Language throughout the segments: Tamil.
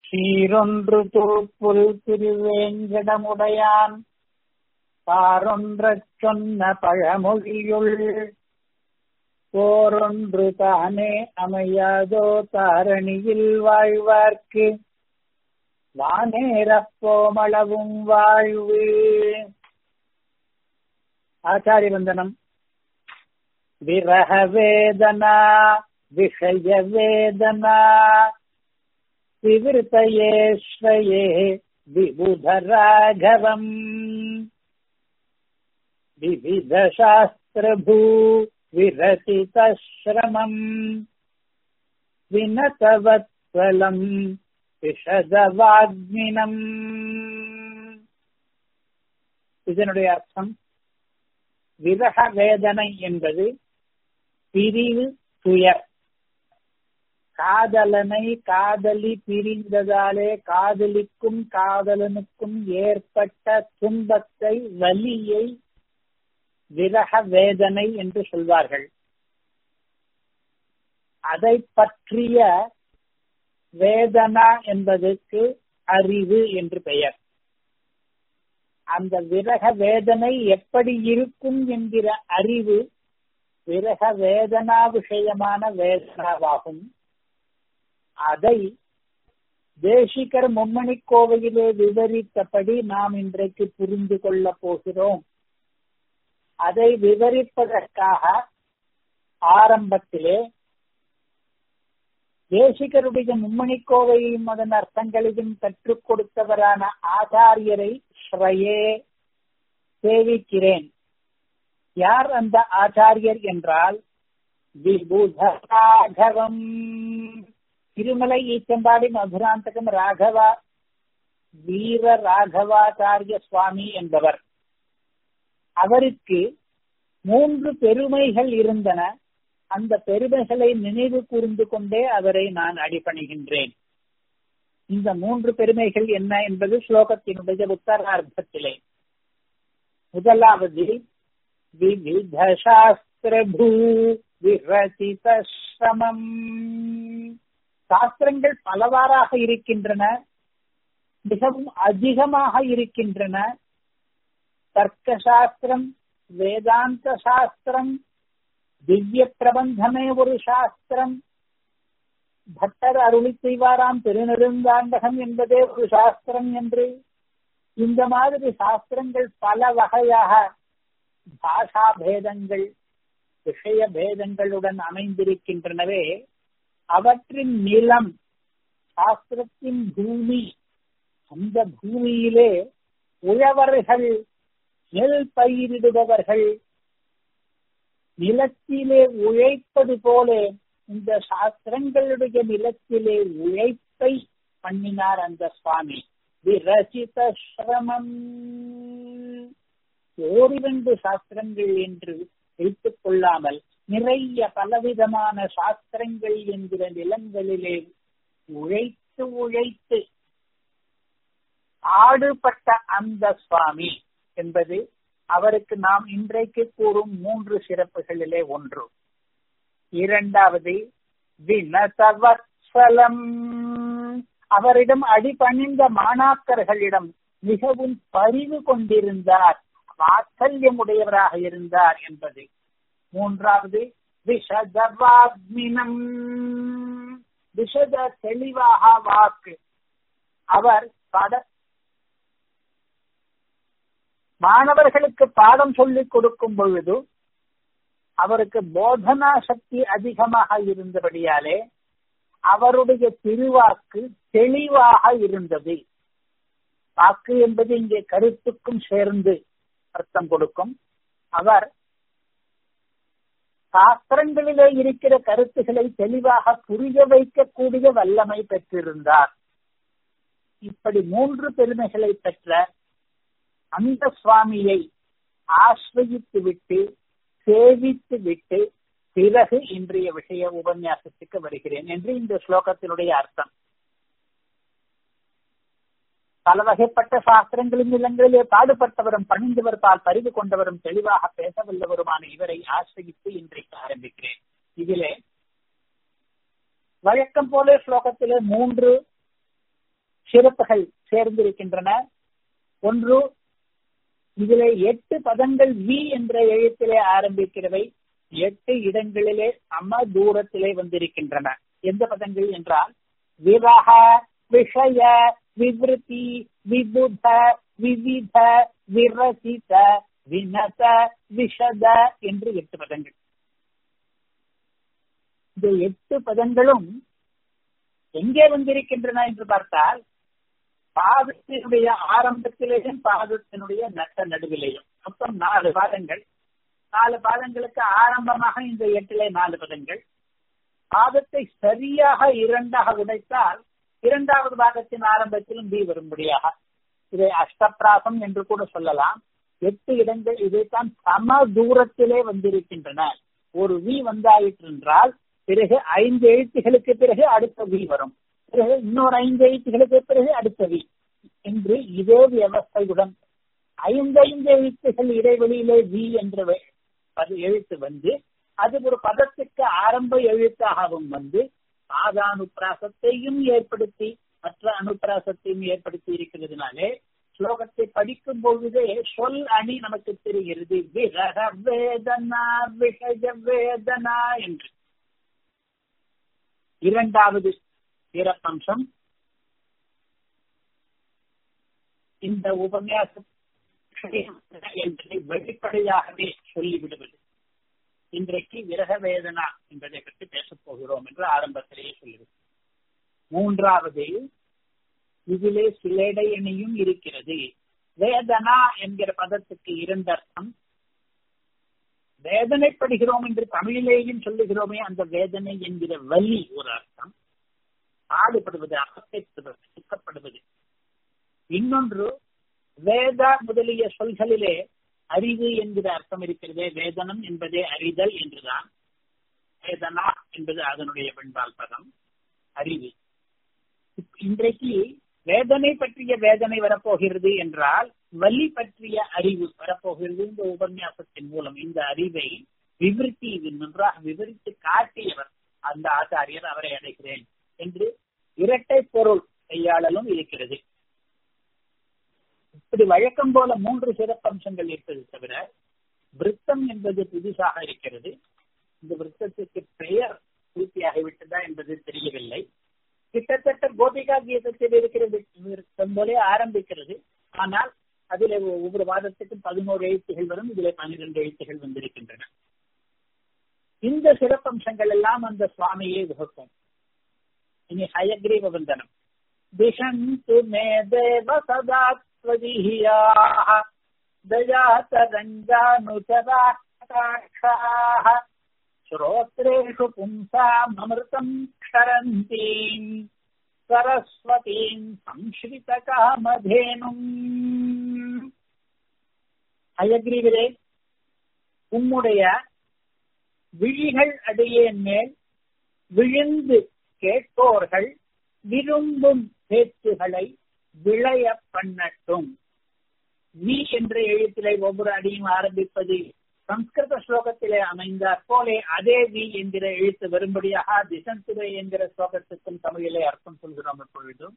சீரொன்று தூப்புல் திருவேங்கடமுடையான் பாரொன்றச் சொன்ன பழமொழியுள் போரொன்று தானே அமையாதோ தாரணியில் வாழ்வார்க்கு வானேரப் போமளவும் வாழ்வு ஆச்சாரிய வந்தனம் விரக வேதனா விஷய வேதனா விவருத்தயே ஸ்வயே விபுதராഘவம் विविधशास्त्रभू विरचितश्रमम् विनतवत्सलम् விஷதவாக்னினம் இதனுடைய அர்த்தம் விரக வேதனை என்பது பிரிவு துயர் காதலனை காதலி பிரிந்ததாலே காதலிக்கும் காதலனுக்கும் ஏற்பட்ட துன்பத்தை வலியை விரக வேதனை என்று சொல்வார்கள் அதை பற்றிய வேதனா என்பதற்கு அறிவு என்று பெயர் அந்த விரக வேதனை எப்படி இருக்கும் என்கிற அறிவு விரக வேதனா விஷயமான வேதனாவாகும் அதை தேசிகர் மும்மணி கோவையிலே விவரித்தபடி நாம் இன்றைக்கு புரிந்து கொள்ளப் போகிறோம் அதை விவரிப்பதற்காக ஆரம்பத்திலே தேசிகருடைய மும்மணி கோவையும் அதன் அர்த்தங்களையும் கற்றுக் கொடுத்தவரான ஆச்சாரியரை ஸ்ரயே சேவிக்கிறேன் யார் அந்த ஆச்சாரியர் என்றால் விபுதராகவம் திருமலை ஈச்சம்பாடி மதுராந்தகம் ராகவா வீர ராகவாச்சாரிய சுவாமி என்பவர் அவருக்கு மூன்று பெருமைகள் இருந்தன அந்த பெருமைகளை நினைவு கூர்ந்து கொண்டே அவரை நான் அடிபணிகின்றேன் இந்த மூன்று பெருமைகள் என்ன என்பது ஸ்லோகத்தினுடைய உத்தரார்த்தத்திலே முதலாவது விவித சாஸ்திரபூ விரசித சிரமம் சாஸ்திரங்கள் பலவாறாக இருக்கின்றன மிகவும் அதிகமாக இருக்கின்றன தர்க்க சாஸ்திரம் வேதாந்த சாஸ்திரம் திவ்ய பிரபந்தமே ஒரு சாஸ்திரம் பட்டர் அருளி செய்வாராம் திருநெடுந்தாண்டகம் என்பதே ஒரு சாஸ்திரம் என்று இந்த மாதிரி சாஸ்திரங்கள் பல வகையாக பாஷா பேதங்கள் விஷய பேதங்களுடன் அமைந்திருக்கின்றனவே அவற்றின் நிலம் சாஸ்திரத்தின் பூமி அந்த பூமியிலே உழவர்கள் நெல் பயிரிடுபவர்கள் நிலத்திலே உழைப்பது போல இந்த சாஸ்திரங்களுடைய நிலத்திலே உழைப்பை பண்ணினார் அந்த சுவாமி விரசித சிரமம் ஓரிரண்டு சாஸ்திரங்கள் என்று வைத்துக் கொள்ளாமல் நிறைய பலவிதமான சாஸ்திரங்கள் என்கிற நிலங்களிலே உழைத்து உழைத்து ஆடுபட்ட அந்த சுவாமி என்பது அவருக்கு நாம் இன்றைக்கு கூறும் மூன்று சிறப்புகளிலே ஒன்று இரண்டாவது வினதவத்சலம் அவரிடம் அடிபணிந்த மாணாக்கர்களிடம் மிகவும் பரிவு கொண்டிருந்தார் வாத்சல்யமுடையவராக இருந்தார் என்பது மூன்றாவது விஷதவாக்மினம் விஷத தெளிவாக வாக்கு அவர் பட மாணவர்களுக்கு பாடம் சொல்லிக் கொடுக்கும் பொழுது அவருக்கு போதனா சக்தி அதிகமாக இருந்தபடியாலே அவருடைய திருவாக்கு தெளிவாக இருந்தது வாக்கு என்பது இங்கே கருத்துக்கும் சேர்ந்து அர்த்தம் கொடுக்கும் அவர் சாஸ்திரங்களிலே இருக்கிற கருத்துக்களை தெளிவாக புரிய வைக்கக்கூடிய வல்லமை பெற்றிருந்தார் இப்படி மூன்று பெருமைகளை பெற்ற அந்த சுவாமியை ஆசிரியித்து விட்டு சேவித்து விட்டு பிறகு இன்றைய விஷய உபன்யாசத்துக்கு வருகிறேன் என்று இந்த ஸ்லோகத்தினுடைய அர்த்தம் பல வகைப்பட்ட சாஸ்திரங்களின் நிலங்களிலே பாடுபட்டவரும் பணிந்தவர் பால் பறிவு கொண்டவரும் தெளிவாக பேச வல்லவருமான இவரை ஆசிரியித்து இன்றைக்கு ஆரம்பிக்கிறேன் இதிலே வழக்கம் போல ஸ்லோகத்திலே மூன்று சிறப்புகள் சேர்ந்திருக்கின்றன ஒன்று இதிலே எட்டு பதங்கள் வி என்ற எழுத்திலே ஆரம்பிக்கிறவை எட்டு இடங்களிலே சம தூரத்திலே வந்திருக்கின்றன எந்த பதங்கள் என்றால் விரக விஷய விவருத்தி விபுத விவித விரசித வினத விஷத என்று எட்டு பதங்கள் இந்த எட்டு பதங்களும் எங்கே வந்திருக்கின்றன என்று பார்த்தால் பாதத்தினுடைய ஆரம்பத்திலேயும் பாதத்தினுடைய நட்ட நடுவிலேயும் மொத்தம் நாலு பாதங்கள் நாலு பாதங்களுக்கு ஆரம்பமாக இந்த எட்டிலே நாலு பதங்கள் பாதத்தை சரியாக இரண்டாக உடைத்தால் இரண்டாவது பாகத்தின் ஆரம்பத்திலும் வி வரும்படியாக இதை அஷ்டப்பிராசம் என்று கூட சொல்லலாம் எட்டு இடங்கள் இதைத்தான் சம தூரத்திலே வந்திருக்கின்றன ஒரு வி வந்தாயிற்று என்றால் பிறகு ஐந்து எழுத்துகளுக்கு பிறகு அடுத்த வி வரும் பிறகு இன்னொரு ஐந்து எழுத்துகளுக்கு பிறகு அடுத்த வி என்று இதே வியவஸ்தையுடன் ஐந்து ஐந்து எழுத்துகள் இடைவெளியிலே வி என்ற எழுத்து வந்து அது ஒரு பதத்துக்கு ஆரம்ப எழுத்தாகவும் வந்து ஆதானுப்பிராசத்தையும் ஏற்படுத்தி மற்ற அனுப்பிராசத்தையும் ஏற்படுத்தி இருக்கிறதுனாலே ஸ்லோகத்தை படிக்கும் பொழுதே சொல் அணி நமக்கு தெரிகிறது விரக வேதனா விஷய வேதனா என்று இரண்டாவது சிறப்பம்சம் இந்த உபன்யாச என்பதை வெளிப்படையாகவே சொல்லிவிடுவது இன்றைக்கு விரக வேதனா என்பதை பற்றி பேசப் போகிறோம் என்று ஆரம்பத்திலேயே சொல்லுவது மூன்றாவது இதிலே சிலேடை அணியும் இருக்கிறது வேதனா என்கிற பதத்துக்கு இரண்டு அர்த்தம் வேதனைப்படுகிறோம் என்று தமிழிலேயும் சொல்லுகிறோமே அந்த வேதனை என்கிற வலி ஒரு அர்த்தம் பாடுபடுவது அகத்தைப்படுவது சுக்கப்படுவது இன்னொன்று வேத முதலிய சொல்களிலே அறிவு என்கிற அர்த்தம் இருக்கிறதே வேதனம் என்பதே அறிதல் என்றுதான் வேதனா என்பது அதனுடைய பெண்பால் பதம் அறிவு இன்றைக்கு வேதனை பற்றிய வேதனை வரப்போகிறது என்றால் வலி பற்றிய அறிவு வரப்போகிறது இந்த உபன்யாசத்தின் மூலம் இந்த அறிவை விவரித்தி நன்றாக விவரித்து காட்டியவர் அந்த ஆச்சாரியர் அவரை அடைகிறேன் என்று இரட்டை பொருள் கையாளலும் இருக்கிறது இப்படி வழக்கம் போல மூன்று சிறப்பம்சங்கள் இருப்பது தவிர விருத்தம் என்பது புதுசாக இருக்கிறது இந்த விருத்தத்துக்கு பெயர் பூர்த்தியாகிவிட்டதா என்பது தெரியவில்லை கிட்டத்தட்ட கோபிகா கீதத்தில் இருக்கிறது விருத்தம் போலே ஆரம்பிக்கிறது ஆனால் அதில் ஒவ்வொரு வாதத்துக்கும் பதினோரு எழுத்துகள் வரும் இதில் பன்னிரண்டு எழுத்துகள் வந்திருக்கின்றன இந்த சிறப்பம்சங்கள் எல்லாம் அந்த சுவாமியை வகுக்கும் இனி ஹயக்ரீவ வந்தனம் திஷந்து மே தேவ சதா त्वदीयाः दयातरङ्गानुचराक्षाः श्रोत्रेषु पुंसाममृतम् क्षरन्तीम् सरस्वतीम् संश्रितकामधेनुम् அயக்ரீவிலே உம்முடைய விழிகள் அடியேன் மேல் விழுந்து கேட்போர்கள் விரும்பும் பேச்சுகளை விளைய பண்ணட்டும் வி என்ற எழுத்திலே ஒவ்வொரு அடியும் ஆரம்பிப்பது சம்ஸ்கிருத ஸ்லோகத்திலே அமைந்தாற் போலே அதே வி என்கிற எழுத்து வரும்படியாக திசந்துரை என்கிற ஸ்லோகத்துக்கும் தமிழிலே அர்த்தம் சொல்கிறோம் எப்பொழுதும்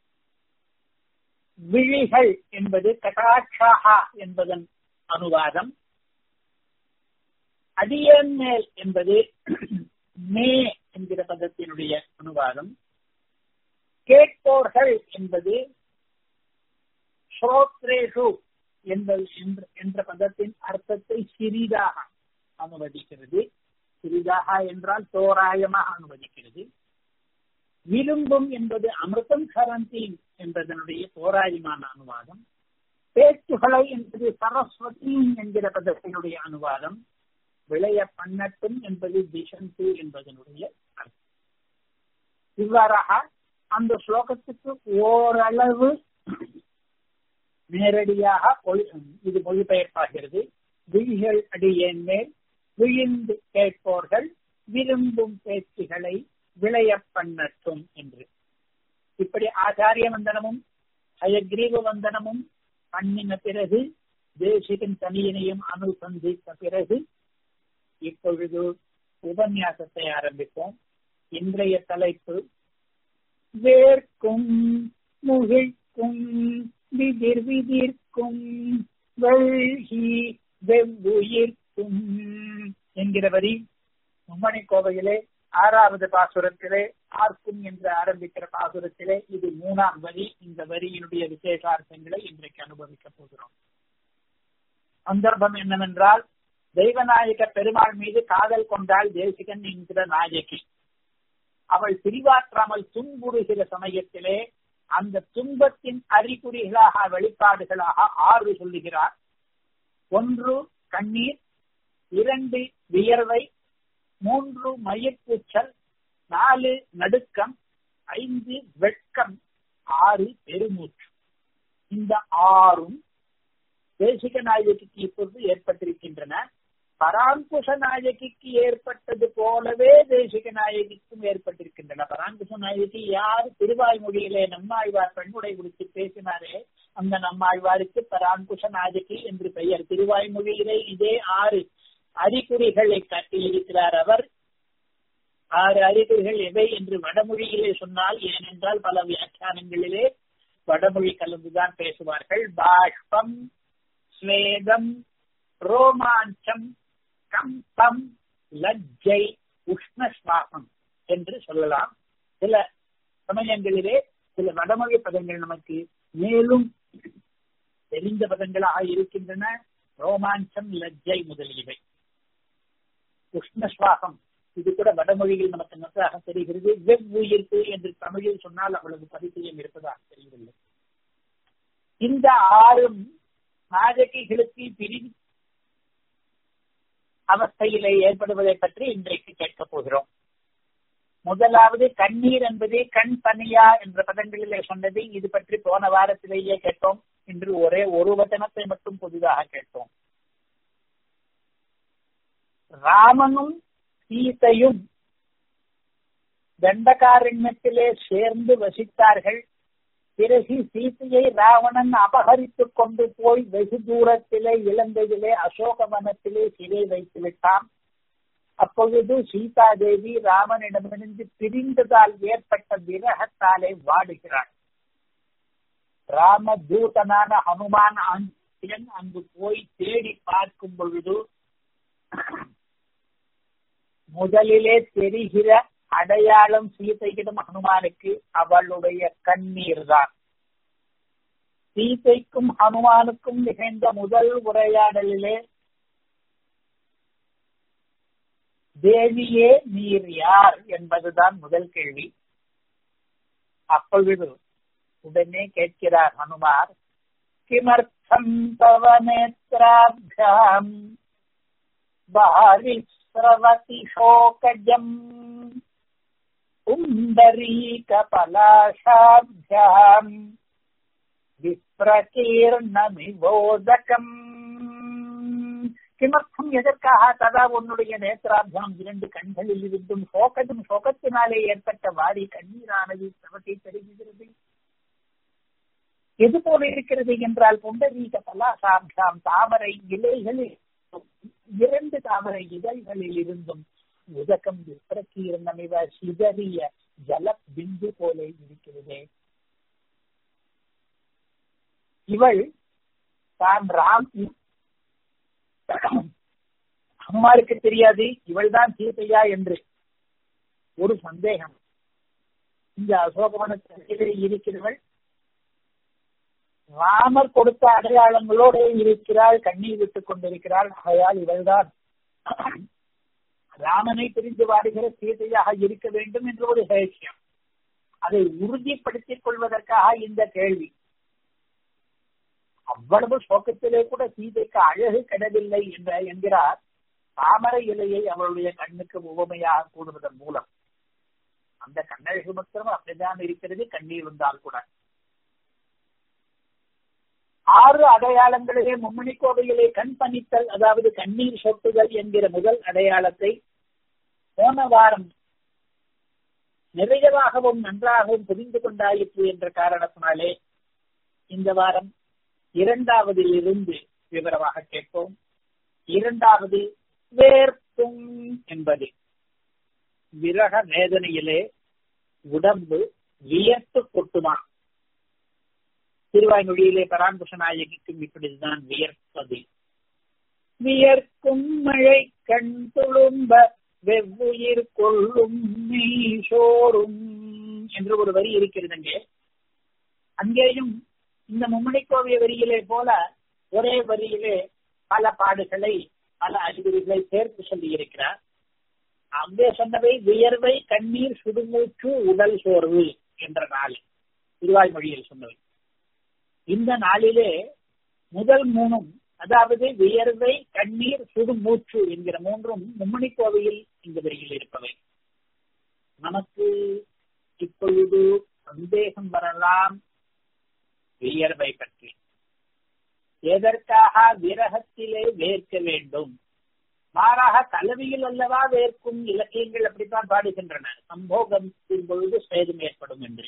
விழிகள் என்பது கட்டாட்சாகா என்பதன் அனுவாதம் அடியன் மேல் என்பது மே என்கிற பதத்தினுடைய அனுவாதம் கேட்போர்கள் என்பது ஸ்ரோத்ரேஷு என்பது என்ற பதத்தின் அர்த்தத்தை சிறிதாக அனுவதிக்கிறது சிறிதாக என்றால் தோராயமாக அனுவதிக்கிறது விரும்பும் என்பது அமிர்தம் சரந்தி என்பதனுடைய தோராயமான அனுவாதம் பேச்சுகளை என்பது சரஸ்வதி என்கிற பதத்தினுடைய அனுவாதம் விளைய பண்ணட்டும் என்பது திசந்து என்பதனுடைய அர்த்தம் இவ்வாறாக அந்த ஸ்லோகத்துக்கு ஓரளவு நேரடியாக இது மொழிபெயர்ப்பாகிறது விழிகள் அடியேன் மேல் விழிந்து கேட்போர்கள் விரும்பும் பேச்சுகளை விளைய பண்ணட்டும் என்று இப்படி ஆச்சாரிய வந்தனமும் அயக்ரீவ வந்தனமும் பண்ணின பிறகு தேசிகன் தனியனையும் அனுசந்தித்த பிறகு இப்பொழுது உபன்யாசத்தை ஆரம்பிப்போம் இன்றைய தலைப்பு வேர்க்கும் முகிழ்க்கும் விதிர் விதிர்க்கும் வெள்கி வெவ்வுயிர்க்கும் என்கிற வரி மும்மணி கோவையிலே ஆறாவது பாசுரத்திலே ஆர்க்கும் என்று ஆரம்பிக்கிற பாசுரத்திலே இது மூணாம் வரி இந்த வரியினுடைய விசேஷார்த்தங்களை இன்றைக்கு அனுபவிக்க போகிறோம் சந்தர்ப்பம் என்னவென்றால் தெய்வநாயக பெருமாள் மீது காதல் கொண்டாள் தேசிகன் என்கிற நாயகி அவள் பிரிவாற்றாமல் துன்புறுகிற சமயத்திலே அந்த துன்பத்தின் அறிகுறிகளாக வெளிப்பாடுகளாக ஆறு சொல்லுகிறார் ஒன்று கண்ணீர் இரண்டு வியர்வை மூன்று மயிர்கூச்சல் நாலு நடுக்கம் ஐந்து வெட்கம் ஆறு பெருமூச்சு இந்த ஆறும் தேசிக நாயகிக்கு இப்பொழுது ஏற்பட்டிருக்கின்றன பராங்குஷ நாயகிக்கு ஏற்பட்டது போலவே தேசிக நாயகிக்கும் ஏற்பட்டிருக்கின்றன பராங்குஷ நாயகி யார் திருவாய்மொழியிலே நம்மாழ்வார் பெண்ணுடை குறித்து பேசினாரே அந்த நம்மாழ்வாருக்கு பராங்குஷ நாயகி என்று பெயர் திருவாய்மொழியிலே இதே ஆறு அறிகுறிகளை காட்டியிருக்கிறார் அவர் ஆறு அறிகுறிகள் எவை என்று வடமொழியிலே சொன்னால் ஏனென்றால் பல வியாக்கியானங்களிலே வடமொழி கலந்துதான் பேசுவார்கள் பாஷ்பம் ஸ்வேதம் ரோமாஞ்சம் கம்பம் லஜ்ஜை உஷ்ணஸ்வாசம் என்று சொல்லலாம் சில சமயங்களிலே சில வடமொழி பதங்கள் நமக்கு மேலும் தெரிந்த பதங்களாக இருக்கின்றன ரோமாஞ்சம் லஜ்ஜை முதலியவை உஷ்ணஸ்வாசம் இது கூட வடமொழியில் நமக்கு நன்றாக தெரிகிறது வெவ்வுயிர்ப்பு என்று தமிழில் சொன்னால் அவ்வளவு பரிச்சயம் இருப்பதாக தெரியவில்லை இந்த ஆறும் நாயகிகளுக்கு பிரிவு அவஸ்தையிலே ஏற்படுவதை பற்றி இன்றைக்கு கேட்கப் போகிறோம் முதலாவது கண்ணீர் என்பது கண் பனியா என்ற பதங்களிலே சொன்னது இது பற்றி போன வாரத்திலேயே கேட்டோம் இன்று ஒரே ஒரு வச்சனத்தை மட்டும் புதிதாக கேட்டோம் ராமனும் சீதையும் தண்டகாரண்யத்திலே சேர்ந்து வசித்தார்கள் பிறகு சீதையை ராவணன் அபகரித்துக் கொண்டு போய் வெகு தூரத்திலே இலங்கையிலே அசோகவனத்திலே சிறை வைத்து விட்டான் அப்பொழுது சீதா தேவி ராமனிடமிருந்து பிரிந்ததால் ஏற்பட்ட விரகத்தாலே வாடுகிறாள் ராம தூதனான ஹனுமான் ஆஞ்சன் அங்கு போய் தேடி பார்க்கும் பொழுது முதலிலே தெரிகிற அடையாளம் சீதையிடம் ஹனுமானுக்கு அவளுடைய கண்ணீர் தான் சீதைக்கும் ஹனுமானுக்கும் நிகழ்ந்த முதல் உரையாடலிலே தேவியே நீர் யார் என்பதுதான் முதல் கேள்வி அப்பொழுது உடனே கேட்கிறார் ஹனுமார் கிமர்த்தம் தவ நேத்ராபியாம் பாரிஸ்ரவதி சோகஜம் पुण्डरीकपलाशाभ्याम् விப்ரகீர்ணமிவோதகம் கிமர்த்தம் எதற்காக ததா உன்னுடைய நேத்திராபியாம் இரண்டு கண்களில் இருந்தும் சோகதும் சோகத்தினாலே ஏற்பட்ட வாரி கண்ணீரானது தவத்தை தெரிகிறது எது போல இருக்கிறது என்றால் புண்டரீக பலாசாபியாம் தாமரை இலைகளில் இரண்டு தாமரை இதழ்களில் இருந்தும் உதகம் விப்ரகீர்ணமிவ சிதறிய ஜல பிந்து போல இருக்கிறது இவள் தான் ராம் அம்மாருக்கு தெரியாது இவள் தான் சீதையா என்று ஒரு சந்தேகம் இந்த அசோகவனத்திலே இருக்கிறவள் ராமர் கொடுத்த அடையாளங்களோடு இருக்கிறாள் கண்ணீர் விட்டுக் கொண்டிருக்கிறாள் ஆகையால் இவள்தான் ராமனை பிரிந்து வாடுகிற சீதையாக இருக்க வேண்டும் என்று ஒரு ஹேஷியம் அதை உறுதிப்படுத்திக் கொள்வதற்காக இந்த கேள்வி அவ்வளவு சோகத்திலே கூட சீதைக்கு அழகு கிடவில்லை என்ற என்கிறார் தாமரை இலையை அவளுடைய கண்ணுக்கு உவமையாக கூடுவதன் மூலம் அந்த கண்ணழகு மாத்திரம் அப்படிதான் இருக்கிறது கண்ணீர் வந்தால் கூட ஆறு அடையாளங்களிலே மும்மணி கோவையிலே கண் பணித்தல் அதாவது கண்ணீர் சொட்டுதல் என்கிற முதல் அடையாளத்தை போன வாரம் நிறைவாகவும் நன்றாகவும் புரிந்து கொண்டாயிற்று என்ற காரணத்தினாலே இந்த வாரம் இரண்டாவதில் இருந்து விவரமாக கேட்போம் இரண்டாவது வேர்க்கும் என்பது விரக வேதனையிலே உடம்பு வியர்த்து கொட்டுமா திருவாய்மொழியிலே பராங்குஷ நாயகிக்கும் இப்படிதான் வியர்ப்பது வியர்க்கும் மழை கண் துளும்ப வெவ்வுயிர் கொள்ளும் நீஷோரும் என்று ஒரு வரி இருக்கிறதுங்க அங்கேயும் இந்த மும்மணி கோவிய வரியிலே போல ஒரே வரியிலே பல பாடுகளை பல அறிகுறிகளை சேர்த்து சொல்லி இருக்கிறார் அங்கே சொன்னவை வியர்வை கண்ணீர் சுடுமூச்சு உடல் சோர்வு என்ற நாள் திருவாய்மொழியில் சொன்னவை இந்த நாளிலே முதல் மூணும் அதாவது வியர்வை கண்ணீர் சுடுமூச்சு என்கிற மூன்றும் மும்மணி கோவையில் இந்த வரியில் இருப்பவை நமக்கு இப்பொழுது சந்தேகம் வரலாம் வியர்வை பற்றி எதற்காக விரகத்திலே வேர்க்க வேண்டும் மாறாக கலவியில் அல்லவா வேர்க்கும் இலக்கியங்கள் அப்படித்தான் பாடுகின்றன சம்போகத்தின் பொழுது சேதம் ஏற்படும் என்று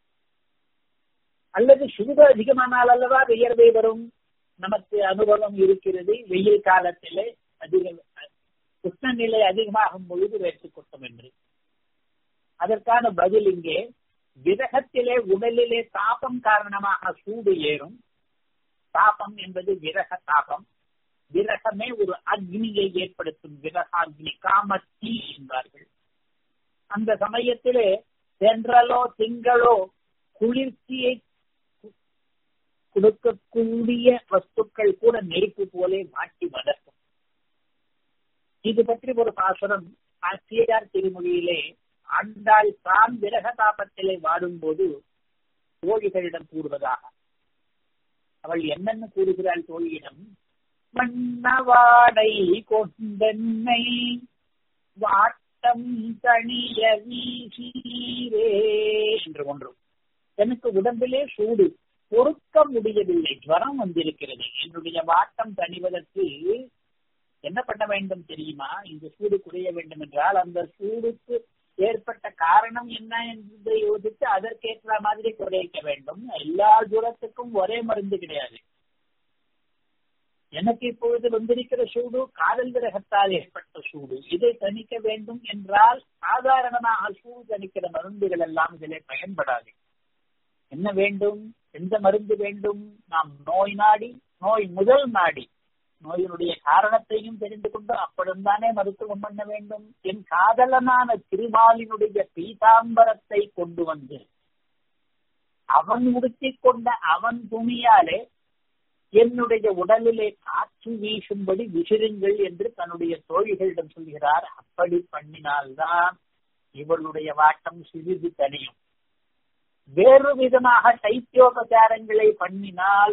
அல்லது சுருத அதிகமானால் அல்லவா வியர்வை வரும் நமக்கு அனுபவம் இருக்கிறது வெயில் காலத்திலே அதிக உஷ்ணநிலை அதிகமாகும் பொழுது வேர்த்து கொட்டும் என்று அதற்கான பதில் இங்கே விரகத்திலே உடலிலே தாபம் காரணமாக சூடு ஏறும் தாபம் என்பது விரக தாபம் விரகமே ஒரு அக்னியை ஏற்படுத்தும் விரகாக்னி காமத்தீ என்பார்கள் அந்த சமயத்திலே தென்றலோ திங்களோ குளிர்ச்சியை கொடுக்கக்கூடிய வஸ்துக்கள் கூட நெருப்பு போலே மாற்றி வளர்க்கும் இது பற்றி ஒரு பாசுரம் ஆசிரியார் திருமொழியிலே ஆண்டாள் தான் விரக தாபத்திலே வாடும்போது தோழிகளிடம் கூறுவதாக அவள் என்னென்ன கூறுகிறாள் தோழியிடம் மன்னவாடை கொண்டென்னை வாட்டம் தனிய வீசீரே என்று ஒன்று எனக்கு உடம்பிலே சூடு பொறுக்க முடியவில்லை ஜுவரம் வந்திருக்கிறது என்னுடைய வாட்டம் தணிவதற்கு என்ன பண்ண வேண்டும் தெரியுமா இந்த சூடு குறைய வேண்டும் என்றால் அந்த சூடுக்கு ஏற்பட்ட காரணம் என்ன என்பதை யோசித்து அதற்கேற்ற மாதிரி குறைக்க வேண்டும் எல்லா ஜுரத்துக்கும் ஒரே மருந்து கிடையாது எனக்கு இப்பொழுது வந்திருக்கிற சூடு காதல் விரகத்தால் ஏற்பட்ட சூடு இதை தணிக்க வேண்டும் என்றால் சாதாரணமாக சூடு தணிக்கிற மருந்துகள் எல்லாம் இதிலே பயன்படாது என்ன வேண்டும் எந்த மருந்து வேண்டும் நாம் நோய் நாடி நோய் முதல் நாடி நோயினுடைய காரணத்தையும் தெரிந்து கொண்டு அப்பொழுதுதானே மருத்துவம் பண்ண வேண்டும் என் காதலனான திருமாலினுடைய பீதாம்பரத்தை கொண்டு வந்து அவன் உடுத்திக் கொண்ட அவன் துணியாலே என்னுடைய உடலிலே காற்று வீசும்படி விசிறுங்கள் என்று தன்னுடைய தோழிகளிடம் சொல்கிறார் அப்படி பண்ணினால்தான் இவளுடைய வாட்டம் சிறிது தனியும் வேறு விதமாக சைத்தியோபச்சாரங்களை பண்ணினால்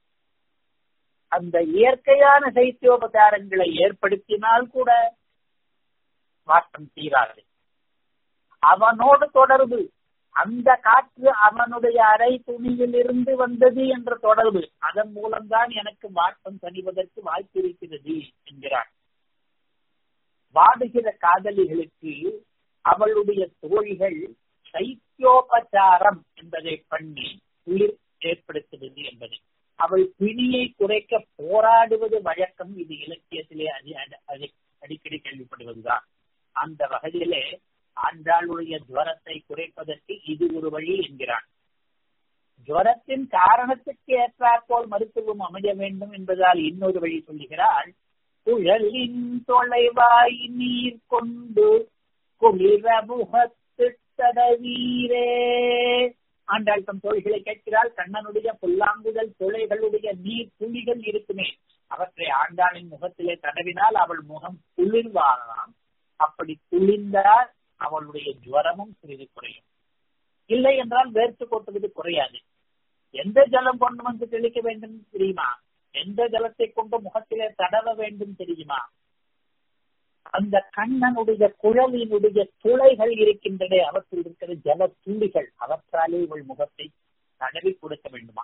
அந்த இயற்கையான சைத்தியோபச்சாரங்களை ஏற்படுத்தினால் கூட வாட்டம் தீராது அவனோடு தொடர்பு அந்த காற்று அவனுடைய அரை துணியில் இருந்து வந்தது என்ற தொடர்பு அதன் மூலம்தான் எனக்கு வாட்டம் தணிவதற்கு வாய்ப்பு இருக்கிறது என்கிறார் வாடுகிற காதலிகளுக்கு அவளுடைய தோழிகள் சைத்தியோபச்சாரம் என்பதை பண்ணி குளிர் ஏற்படுத்துவது என்பது அவள் பிணியை குறைக்க போராடுவது வழக்கம் இது இலக்கியத்திலே அதி அடிக்கடி கேள்விப்படுவதுதான் அந்த வகையிலே ஆண்டாளுடைய ஜுவரத்தை குறைப்பதற்கு இது ஒரு வழி என்கிறான் ஜுவரத்தின் காரணத்துக்கு ஏற்றாற்போல் மருத்துவம் அமைய வேண்டும் என்பதால் இன்னொரு வழி சொல்லுகிறாள் குழலின் தொலைவாய் நீர் கொண்டு குளிர முகத்து தடவீரே ஆண்டாள் தம் தோழிகளை கேட்கிறாள் கண்ணனுடைய புல்லாங்குதல் துளைகளுடைய நீர் துளிகள் இருக்குமே அவற்றை ஆண்டாளின் முகத்திலே தடவினால் அவள் முகம் குளிர்வாகலாம் அப்படி குளிர்ந்தால் அவளுடைய ஜுவரமும் சிறிது குறையும் இல்லை என்றால் வேர்த்து கொட்டுவது குறையாது எந்த ஜலம் கொண்டு வந்து தெளிக்க வேண்டும் தெரியுமா எந்த ஜலத்தை கொண்டு முகத்திலே தடவ வேண்டும் தெரியுமா அந்த கண்ணனுடைய குழலினுடைய துளைகள் இருக்கின்றன அவற்றில் இருக்கிற ஜல துளிகள் அவற்றாலே இவள் முகத்தை தடவி கொடுக்க வேண்டுமா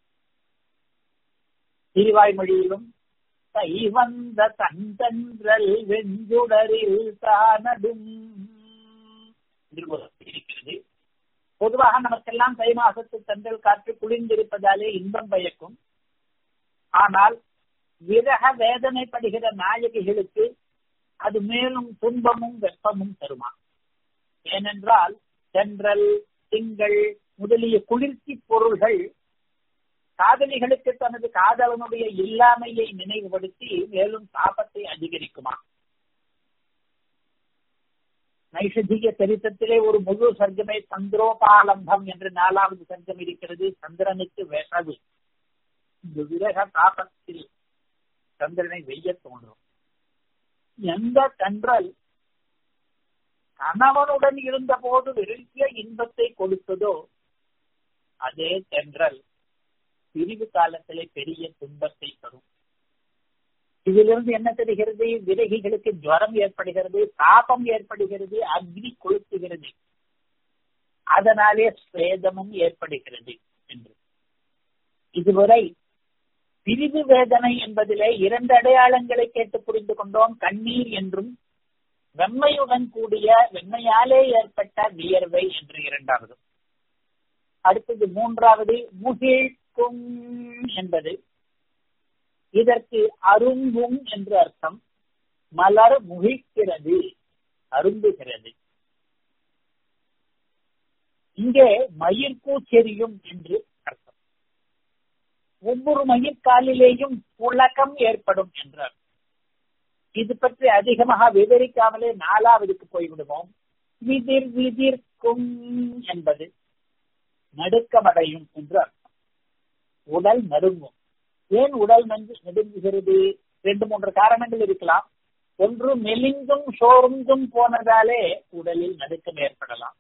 திருவாய்மொழியிலும் தை வந்த தந்தன்றல் வெஞ்சுடரில் தானடும் இருக்கிறது பொதுவாக நமக்கெல்லாம் தை மாசத்து தந்தல் காற்று குளிர்ந்திருப்பதாலே இன்பம் பயக்கும் ஆனால் விரக வேதனைப்படுகிற நாயகிகளுக்கு அது மேலும் துன்பமும் வெப்பமும் தருமா ஏனென்றால் தென்றல் திங்கள் முதலிய குளிர்ச்சி பொருள்கள் காதலிகளுக்கு தனது காதலனுடைய இல்லாமையை நினைவுபடுத்தி மேலும் தாபத்தை அதிகரிக்குமா நைஷதிக சரித்திரத்திலே ஒரு முழு சர்க்கமே சந்திரோபாலம்பம் என்று நாலாவது சர்க்கம் இருக்கிறது சந்திரனுக்கு வேசவு இந்த விரக தாபத்தில் சந்திரனை வெய்ய தோன்றும் எந்த கன்றல் கணவனுடன் இருந்த போது பெரிய இன்பத்தை கொடுத்ததோ அதே தென்றல் பிரிவு காலத்திலே பெரிய துன்பத்தை தரும் இதிலிருந்து என்ன தெரிகிறது விரகிகளுக்கு ஜுவரம் ஏற்படுகிறது தாபம் ஏற்படுகிறது அக்னி கொளுத்துகிறது அதனாலே ஸ்வேதமும் ஏற்படுகிறது என்று இதுவரை பிரிவு வேதனை என்பதிலே இரண்டு அடையாளங்களை கேட்டு புரிந்து கொண்டோம் கண்ணீர் என்றும் வெம்மையுடன் கூடிய வெம்மையாலே ஏற்பட்ட வியர்வை என்று இரண்டாவது அடுத்தது மூன்றாவது முகிழ்க்கும் என்பது இதற்கு அரும்பும் என்று அர்த்தம் மலர் முகிழ்க்கிறது அரும்புகிறது இங்கே மயிர்கூச்செறியும் என்று அர்த்தம் ஒவ்வொரு மயிர்காலிலேயும் புழக்கம் ஏற்படும் என்றார் இது பற்றி அதிகமாக விவரிக்காமலே நாலாவதுக்கு போய்விடுவோம் விதிர் விதிர்க்கும் என்பது நடுக்கமடையும் என்று அர்த்தம் உடல் நடுங்கும் ஏன் உடல் நஞ்சு நடுங்குகிறது ரெண்டு மூன்று காரணங்கள் இருக்கலாம் ஒன்று மெலிந்தும் சோர்ந்தும் போனதாலே உடலில் நடுக்கம் ஏற்படலாம்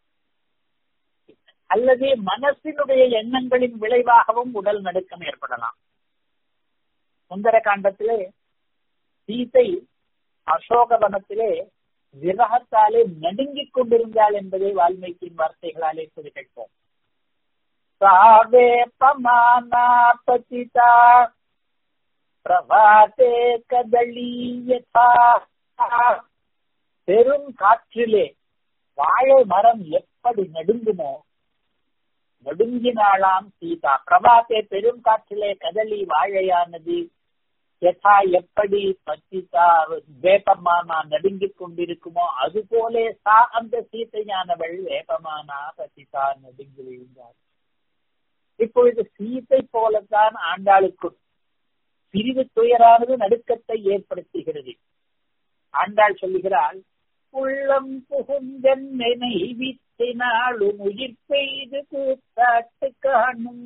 அல்லது மனசினுடைய எண்ணங்களின் விளைவாகவும் உடல் நடுக்கம் ஏற்படலாம் சுந்தர காண்டத்திலே சீதை அசோகவனத்திலே விரகத்தாலே நடுங்கிக் கொண்டிருந்தாள் என்பதை வால்மீகியின் வார்த்தைகளாலே சொல்லி கேட்போம் சாவே பமானா பதிதா பிரபாதே கதளீயதா பெரும் காற்றிலே வாழை மரம் எப்படி நடுங்குமோ நடுங்கினாளாம் சீதா பிரபாத்தே பெரும் காற்றிலே கதலி வாழையானது யதா எப்படி பத்திதா வேப்பமானா நடுங்கிக் கொண்டிருக்குமோ அது போலே சா அந்த சீத்தையானவள் வேப்பமானா பத்திதா நடுங்கி விழுந்தார் இப்பொழுது சீத்தை போலத்தான் ஆண்டாளுக்கு பிரிவு துயரானது நடுக்கத்தை ஏற்படுத்துகிறது ஆண்டாள் சொல்லுகிறாள் உள்ளம் புகுந்தென்னை வித்தினாலும் உயிர் பெய்து கூத்தாட்டு காணும்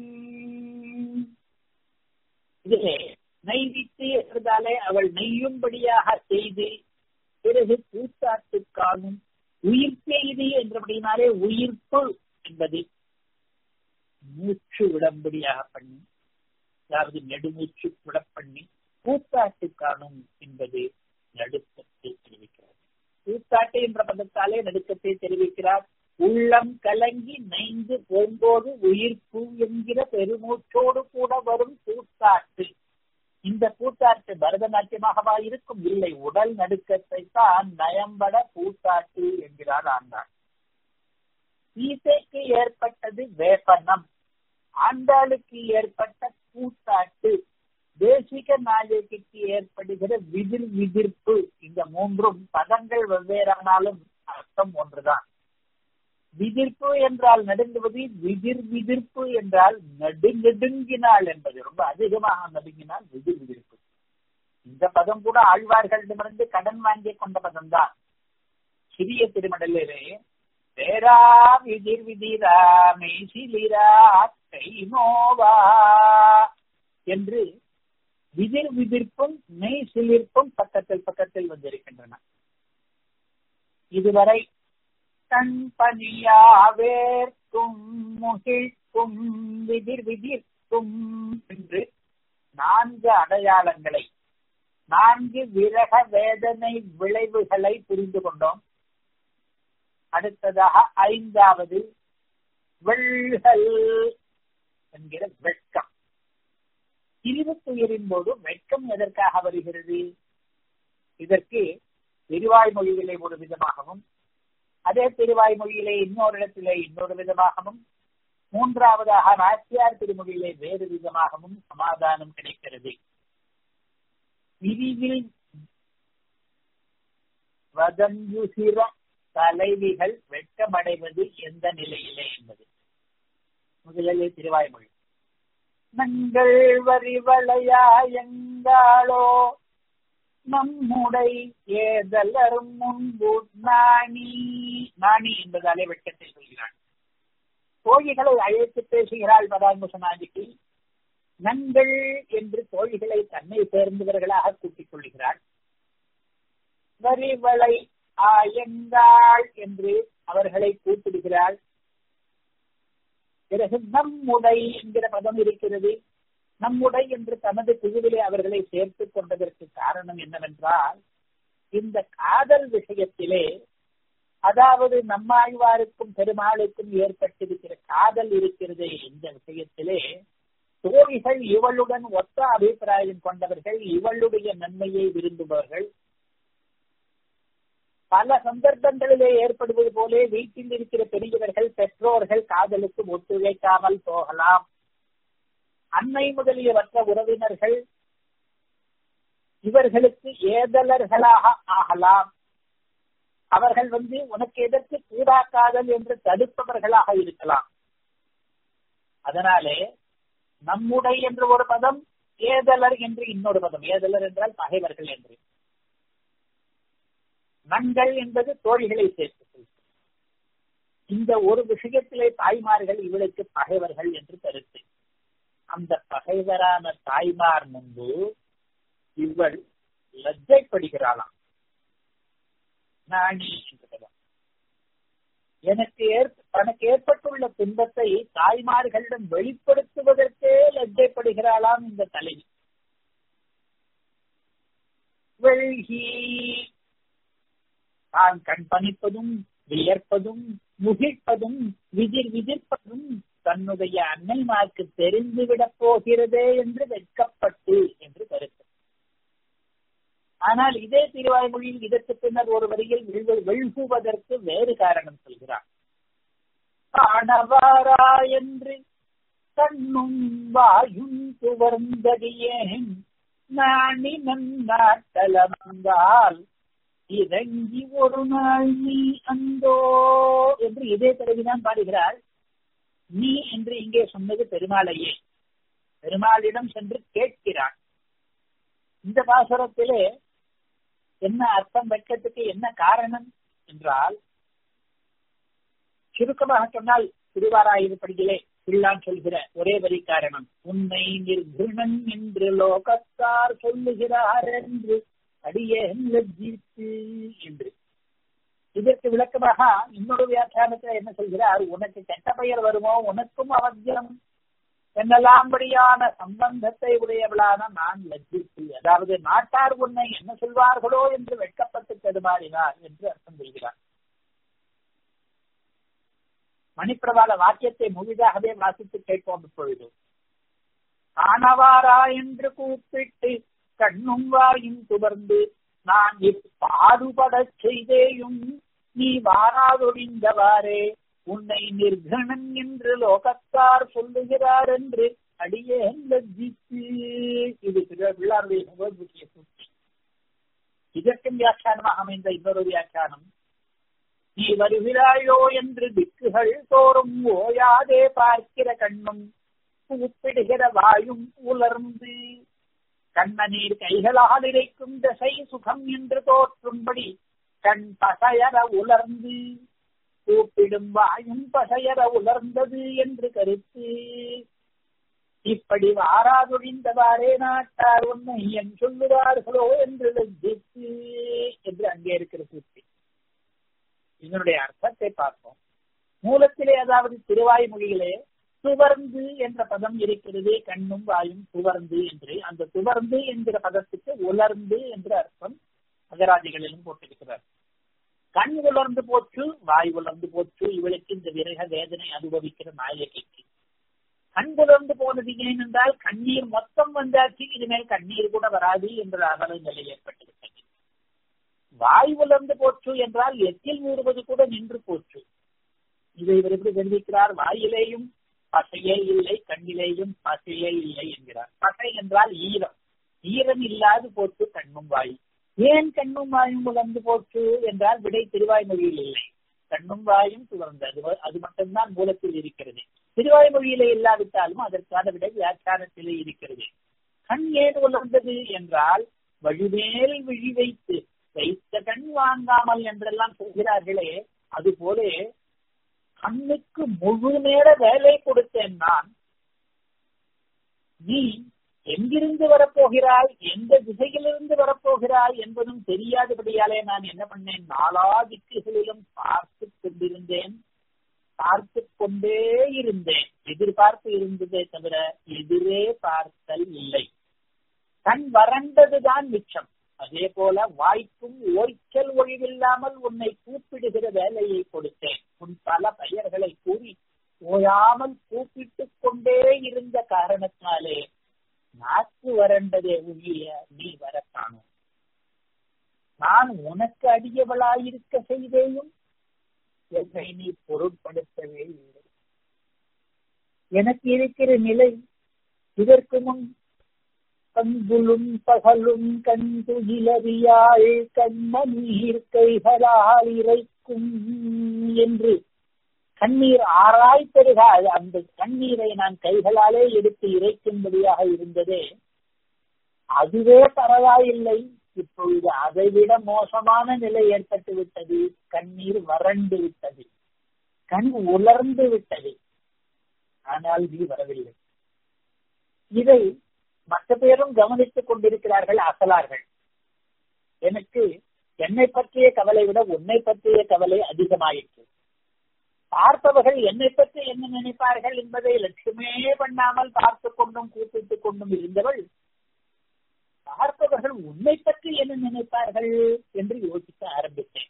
இதிலே நெய்வித்து என்றாலே அவள் நெய்யும்படியாக செய்து பிறகு கூத்தாட்டு காணும் உயிர் பெய்து என்றபடினாலே உயிர்ப்பு என்பது மூச்சு விடம்படியாக பண்ணி அதாவது நெடுமூச்சு விட பண்ணி கூத்தாட்டு காணும் என்பது நடுக்கத்தை தெரிவிக்கிறார் கூத்தாட்டு என்ற பதத்தாலே நடுக்கத்தை தெரிவிக்கிறார் உள்ளம் கலங்கி நைந்து போம்போது உயிர்ப்பு என்கிற பெருமூச்சோடு கூட வரும் கூத்தாட்டு இந்த கூத்தாட்டு பரதநாட்டியமாகவா இருக்கும் இல்லை உடல் நடுக்கத்தை தான் நயம்பட கூத்தாட்டு என்கிறார் ஆண்டாள் சீதைக்கு ஏற்பட்டது வேப்பனம் ஆண்டாளுக்கு ஏற்பட்ட கூத்தாட்டு தேசிக நாயகிக்கு ஏற்படுகிற விதிர் விதிர்ப்பு இந்த மூன்றும் பதங்கள் வெவ்வேறானாலும் அர்த்தம் ஒன்றுதான் விதிர்ப்பு என்றால் நடுங்குவது விதிர் விதிர்ப்பு என்றால் நடு நெடுங்கினாள் என்பது ரொம்ப அதிகமாக நடுங்கினால் விதிர் விதிர்ப்பு இந்த பதம் கூட ஆழ்வார்களிடமிருந்து கடன் வாங்கி கொண்ட பதம் தான் சிறிய திருமடலிலே வேறா விதிர் விதிரா மெய்சிலிரா கைமோவா என்று விதிர் விதிர்ப்பும் மெய் சிலிர்ப்பும் பக்கத்தில் பக்கத்தில் வந்திருக்கின்றன இதுவரை கண் பனியாவேர்க்கும் முகிழ்க்கும் விதிர் விதிர்க்கும் என்று நான்கு அடையாளங்களை நான்கு விரக வேதனை விளைவுகளை புரிந்து கொண்டோம் அடுத்ததாக ஐந்தாவது வெள்கள் என்கிற வெட்கம் பிரிவு துயரின் போது வெட்கம் எதற்காக வருகிறது இதற்கு திருவாய்மொழியிலே ஒரு விதமாகவும் அதே திருவாய்மொழியிலே இன்னொரு இடத்திலே இன்னொரு விதமாகவும் மூன்றாவதாக நாச்சியார் திருமொழியிலே வேறு விதமாகவும் சமாதானம் கிடைக்கிறது பிரிவில் வதஞ்சுசிர தலைவிகள் வெட்கமடைவது எந்த நிலையிலே என்பது முதலிலே திருவாய்மொழி நங்கள் வரிவளையாயங்காளோ நம்முடை ஏதலரும் முன்பு நாணி நாணி என்பதாலே வெட்கத்தை சொல்கிறான் தோழிகளை அழைத்து பேசுகிறாள் பதாங்குசனாதிக்கு நங்கள் என்று தோழிகளை தன்னை சேர்ந்தவர்களாக கூட்டிக் கொள்கிறாள் வரிவளை ஆயங்காள் என்று அவர்களை கூப்பிடுகிறாள் பிறகு நம்முடை என்கிற பதம் இருக்கிறது நம்முடை என்று தனது குழுவிலே அவர்களை சேர்த்துக் கொண்டதற்கு காரணம் என்னவென்றால் இந்த காதல் விஷயத்திலே அதாவது நம்மாழ்வாருக்கும் பெருமாளுக்கும் ஏற்பட்டிருக்கிற காதல் இருக்கிறது இந்த விஷயத்திலே தோழிகள் இவளுடன் ஒத்த அபிப்பிராயம் கொண்டவர்கள் இவளுடைய நன்மையை விரும்புபவர்கள் பல சந்தர்ப்பங்களிலே ஏற்படுவது போலே வீட்டில் இருக்கிற பெரியவர்கள் பெற்றோர்கள் காதலுக்கு ஒத்துழைக்காமல் போகலாம் அன்னை முதலிய மற்ற உறவினர்கள் இவர்களுக்கு ஏதலர்களாக ஆகலாம் அவர்கள் வந்து உனக்கு எதற்கு கூடாக்காதல் என்று தடுப்பவர்களாக இருக்கலாம் அதனாலே நம்முடை என்று ஒரு பதம் ஏதலர் என்று இன்னொரு பதம் ஏதலர் என்றால் பகைவர்கள் என்று நங்கள் என்பது தோழிகளை சேர்த்து இந்த ஒரு விஷயத்திலே தாய்மார்கள் இவளுக்கு பகைவர்கள் என்று கருத்து அந்த பகைவரான தாய்மார் முன்பு இவள் லஜ்ஜைப்படுகிறாளாம் நாணி என்று பதம் எனக்கு ஏற்ப தனக்கு ஏற்பட்டுள்ள துன்பத்தை தாய்மார்களிடம் வெளிப்படுத்துவதற்கே லஜ்ஜைப்படுகிறாளாம் இந்த தலைவி வெள்கி தான் கண் பணிப்பதும் வியர்ப்பதும் முகிழ்ப்பதும் விதிர் விதிர்ப்பதும் தன்னுடைய அன்னைமார்க்கு தெரிந்துவிடப் போகிறதே என்று வெட்கப்பட்டு என்று கருத்து ஆனால் இதே திருவாய்மொழியில் இதற்கு பின்னர் ஒரு வரியில் வெள்குவதற்கு வேறு காரணம் சொல்கிறார் காணவாரா என்று கண்ணும் வாயும் துவர்ந்தடியேன் நாணி நன்னாட்டலமந்தால் இறங்கி ஒரு நாள் நீ அந்தோ என்று இதே பிறகுதான் பாடுகிறாள் நீ என்று இங்கே சொன்னது பெருமாளையே பெருமாளிடம் சென்று கேட்கிறான் இந்த பாசுரத்திலே என்ன அர்த்தம் வைக்கிறதுக்கு என்ன காரணம் என்றால் சுருக்கமாக சொன்னால் திருவாராயிருப்படிகளே பிள்ளான் சொல்கிற ஒரே வரி காரணம் உன்னை நிர்குணன் என்று லோகத்தார் சொல்லுகிறார் என்று அடியேன் லஜ்ஜித்து என்று இதற்கு விளக்கமாக இன்னொரு வியாக்கியானத்தில் என்ன சொல்கிறார் உனக்கு கெட்ட பெயர் வருமோ உனக்கும் அவசியம் என்னெல்லாம்படியான சம்பந்தத்தை உடையவளான நான் லஜ்ஜித்து அதாவது நாட்டார் உன்னை என்ன சொல்வார்களோ என்று வெட்கப்பட்டு தடுமாறினார் என்று அர்த்தம் சொல்கிறார் மணிப்பிரபால வாக்கியத்தை முழுதாகவே வாசித்து கேட்போம் இப்பொழுது காணவாரா என்று கூப்பிட்டு கண்ணும் வாயும் துவர்ந்து நான் இப்பாடுபடச் செய்தேயும் நீ வாராதொழிந்தவாறே உன்னை நிர்கணன் என்று லோகத்தார் சொல்லுகிறார் என்று அடியேன் லஜ்ஜித்து இது பிள்ளாருடைய பகவத்கீதைய சூழ்ச்சி இதற்கும் வியாக்கியானமாக அமைந்த இன்னொரு வியாக்கியானம் நீ வருகிறாயோ என்று திக்குகள் தோறும் ஓயாதே பார்க்கிற கண்ணும் கூப்பிடுகிற வாயும் உலர்ந்து கண்ணநீர் கைகளால் இறைக்கும் திசை சுகம் என்று தோற்றும்படி கண் பசையற உலர்ந்து கூப்பிடும் வாயும் பசையற உலர்ந்தது என்று கருத்து இப்படி வாராதொழிந்தவாறே நாட்டார் உன்னை என் சொல்லுவார்களோ என்று லஜ்ஜித்து என்று அங்கே இருக்கிற சூழ்ச்சி இதனுடைய அர்த்தத்தை பார்ப்போம் மூலத்திலே அதாவது திருவாய்மொழியிலே சுவர்ந்து என்ற பதம் இருக்கிறது கண்ணும் வாயும் சுவர்ந்து என்று அந்த சுவர்ந்து என்கிற பதத்துக்கு உலர்ந்து என்ற அர்த்தம் அகராதிகளிலும் போட்டிருக்கிறார் கண் உலர்ந்து போச்சு வாய் உலர்ந்து போச்சு இவளுக்கு இந்த விரக வேதனை அனுபவிக்கிற நாயகிக்கு கண் உலர்ந்து போனது ஏனென்றால் கண்ணீர் மொத்தம் வந்தாச்சு இனிமேல் கண்ணீர் கூட வராது என்ற அகல நிலை ஏற்பட்டிருக்கிறது வாய் உலர்ந்து போச்சு என்றால் எத்தில் ஊறுவது கூட நின்று போச்சு இதை இவர் எப்படி தெரிவிக்கிறார் வாயிலேயும் பசையே இல்லை கண்ணிலேயும் பசையே இல்லை என்கிறார் பசை என்றால் ஈரம் ஈரம் இல்லாது போச்சு கண்ணும் வாய் ஏன் கண்ணும் வாயும் உலர்ந்து போச்சு என்றால் விடை திருவாய்மொழியில் இல்லை கண்ணும் வாயும் துவர்ந்து அது அது மட்டும்தான் மூலத்தில் இருக்கிறது திருவாய்மொழியிலே இல்லாவிட்டாலும் அதற்கான விட வியாக்கியானத்திலே இருக்கிறது கண் ஏன் உலர்ந்தது என்றால் வழிமேல் விழி வைத்து வைத்த கண் வாங்காமல் என்றெல்லாம் சொல்கிறார்களே அதுபோல கண்ணுக்கு முழு நேர வேலை கொடுத்தேன் நான் நீ எங்கிருந்து வரப்போகிறாய் எந்த திசையிலிருந்து வரப்போகிறாய் என்பதும் தெரியாதபடியாலே நான் என்ன பண்ணேன் நாலா திக்குகளிலும் பார்த்து கொண்டிருந்தேன் பார்த்து கொண்டே இருந்தேன் எதிர்பார்த்து இருந்ததே தவிர எதிரே பார்த்தல் இல்லை கண் வறண்டதுதான் மிச்சம் அதே போல வாய்க்கும் ஓய்ச்சல் ஒழிவில்லாமல் உன்னை கூப்பிடுகிற வேலையை கொடுத்தேன் உன் பல பெயர்களை கூறி ஓயாமல் கூப்பிட்டுக் கொண்டே இருந்த காரணத்தினாலே நாக்கு வறண்டதே ஒழிய நீ வரக்காணும் நான் உனக்கு அடியவளாயிருக்க செய்தேயும் என்னை நீ பொருட்படுத்தவே இல்லை எனக்கு இருக்கிற நிலை இதற்கு முன் கங்குலும் பகலும் கண்டு இளவியாள் கண்ண நீர் கைகளால் இறைக்கும் என்று கண்ணீர் ஆராய் பெருகாது அந்த கண்ணீரை நான் கைகளாலே எடுத்து இறைக்கும்படியாக இருந்ததே அதுவே பரவாயில்லை இப்பொழுது அதைவிட மோசமான நிலை ஏற்பட்டு விட்டது கண்ணீர் வறண்டு விட்டது கண் உலர்ந்து விட்டது ஆனால் நீ வரவில்லை இதை மற்ற பேரும் கவனித்துக் கொண்டிருக்கிறார்கள் அசலார்கள் எனக்கு என்னை பற்றிய கவலை விட உன்னை பற்றிய கவலை அதிகமாயிற்று பார்ப்பவர்கள் என்னை பற்றி என்ன நினைப்பார்கள் என்பதை லட்சுமே பண்ணாமல் பார்த்து கொண்டும் கூப்பிட்டுக் கொண்டும் இருந்தவள் பார்ப்பவர்கள் உன்னை பற்றி என்ன நினைப்பார்கள் என்று யோசிக்க ஆரம்பித்தேன்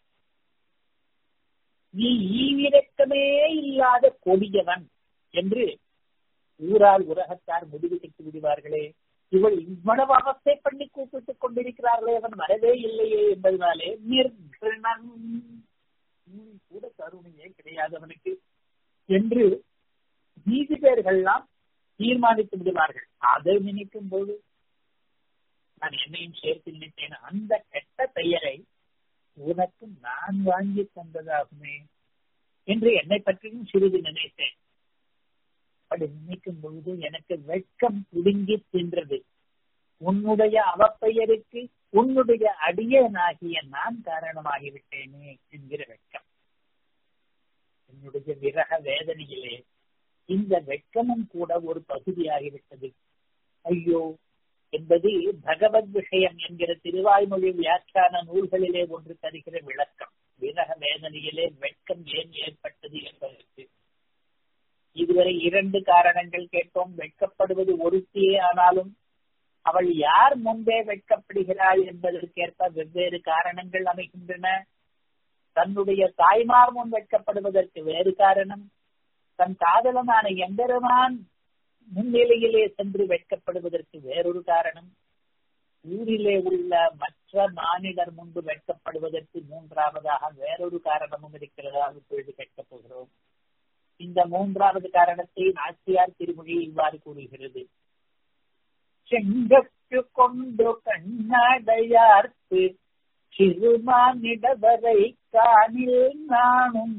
நீ ஈவிரக்கமே இல்லாத கொடியவன் என்று ஊரால் உலகத்தார் முடிவு கட்டி விடுவார்களே இவள் இவ்வளவு அவஸ்தை பண்ணி கூப்பிட்டுக் கொண்டிருக்கிறார்களே அவன் வரவே இல்லையே என்பதனாலே நிர்கணன் கூட கருணையே கிடையாது அவனுக்கு என்று நீதி பேர்கள்லாம் தீர்மானித்து விடுவார்கள் அதை நினைக்கும் போது நான் என்னையும் சேர்த்து நினைத்தேன் அந்த கெட்ட பெயரை உனக்கு நான் வாங்கி தந்ததாகுமே என்று என்னை பற்றியும் சிறிது நினைத்தேன் அப்படி நினைக்கும் பொழுது எனக்கு வெட்கம் புடுங்கி தின்றது உன்னுடைய அவப்பெயருக்கு உன்னுடைய அடியனாகிய நான் காரணமாகிவிட்டேனே என்கிற வெட்கம் என்னுடைய விரக வேதனையிலே இந்த வெட்கமும் கூட ஒரு பகுதியாகிவிட்டது ஐயோ என்பது பகவத் விஷயம் என்கிற திருவாய்மொழி வியாக்கியான நூல்களிலே ஒன்று தருகிற விளக்கம் விரக வேதனையிலே வெட்கம் ஏன் ஏற்பட்டது என்பதற்கு இதுவரை இரண்டு காரணங்கள் கேட்டோம் வெட்கப்படுவது ஒருத்தியே ஆனாலும் அவள் யார் முன்பே வெட்கப்படுகிறாள் என்பதற்கேற்ப வெவ்வேறு காரணங்கள் அமைகின்றன தன்னுடைய தாய்மார் முன் வெட்கப்படுவதற்கு வேறு காரணம் தன் காதலனான எம்பெருமான் முன்னிலையிலே சென்று வெட்கப்படுவதற்கு வேறொரு காரணம் ஊரிலே உள்ள மற்ற மானிடர் முன்பு வெட்கப்படுவதற்கு மூன்றாவதாக வேறொரு காரணமும் இருக்கிறதா இப்பொழுது கேட்கப் போகிறோம் இந்த மூன்றாவது காரணத்தை நாச்சியார் திருமொழி இவ்வாறு கூறுகிறது செங்கற்று கொண்டு கண்ணடையார்த்து சிறுமானிடவரை காணில் நானும்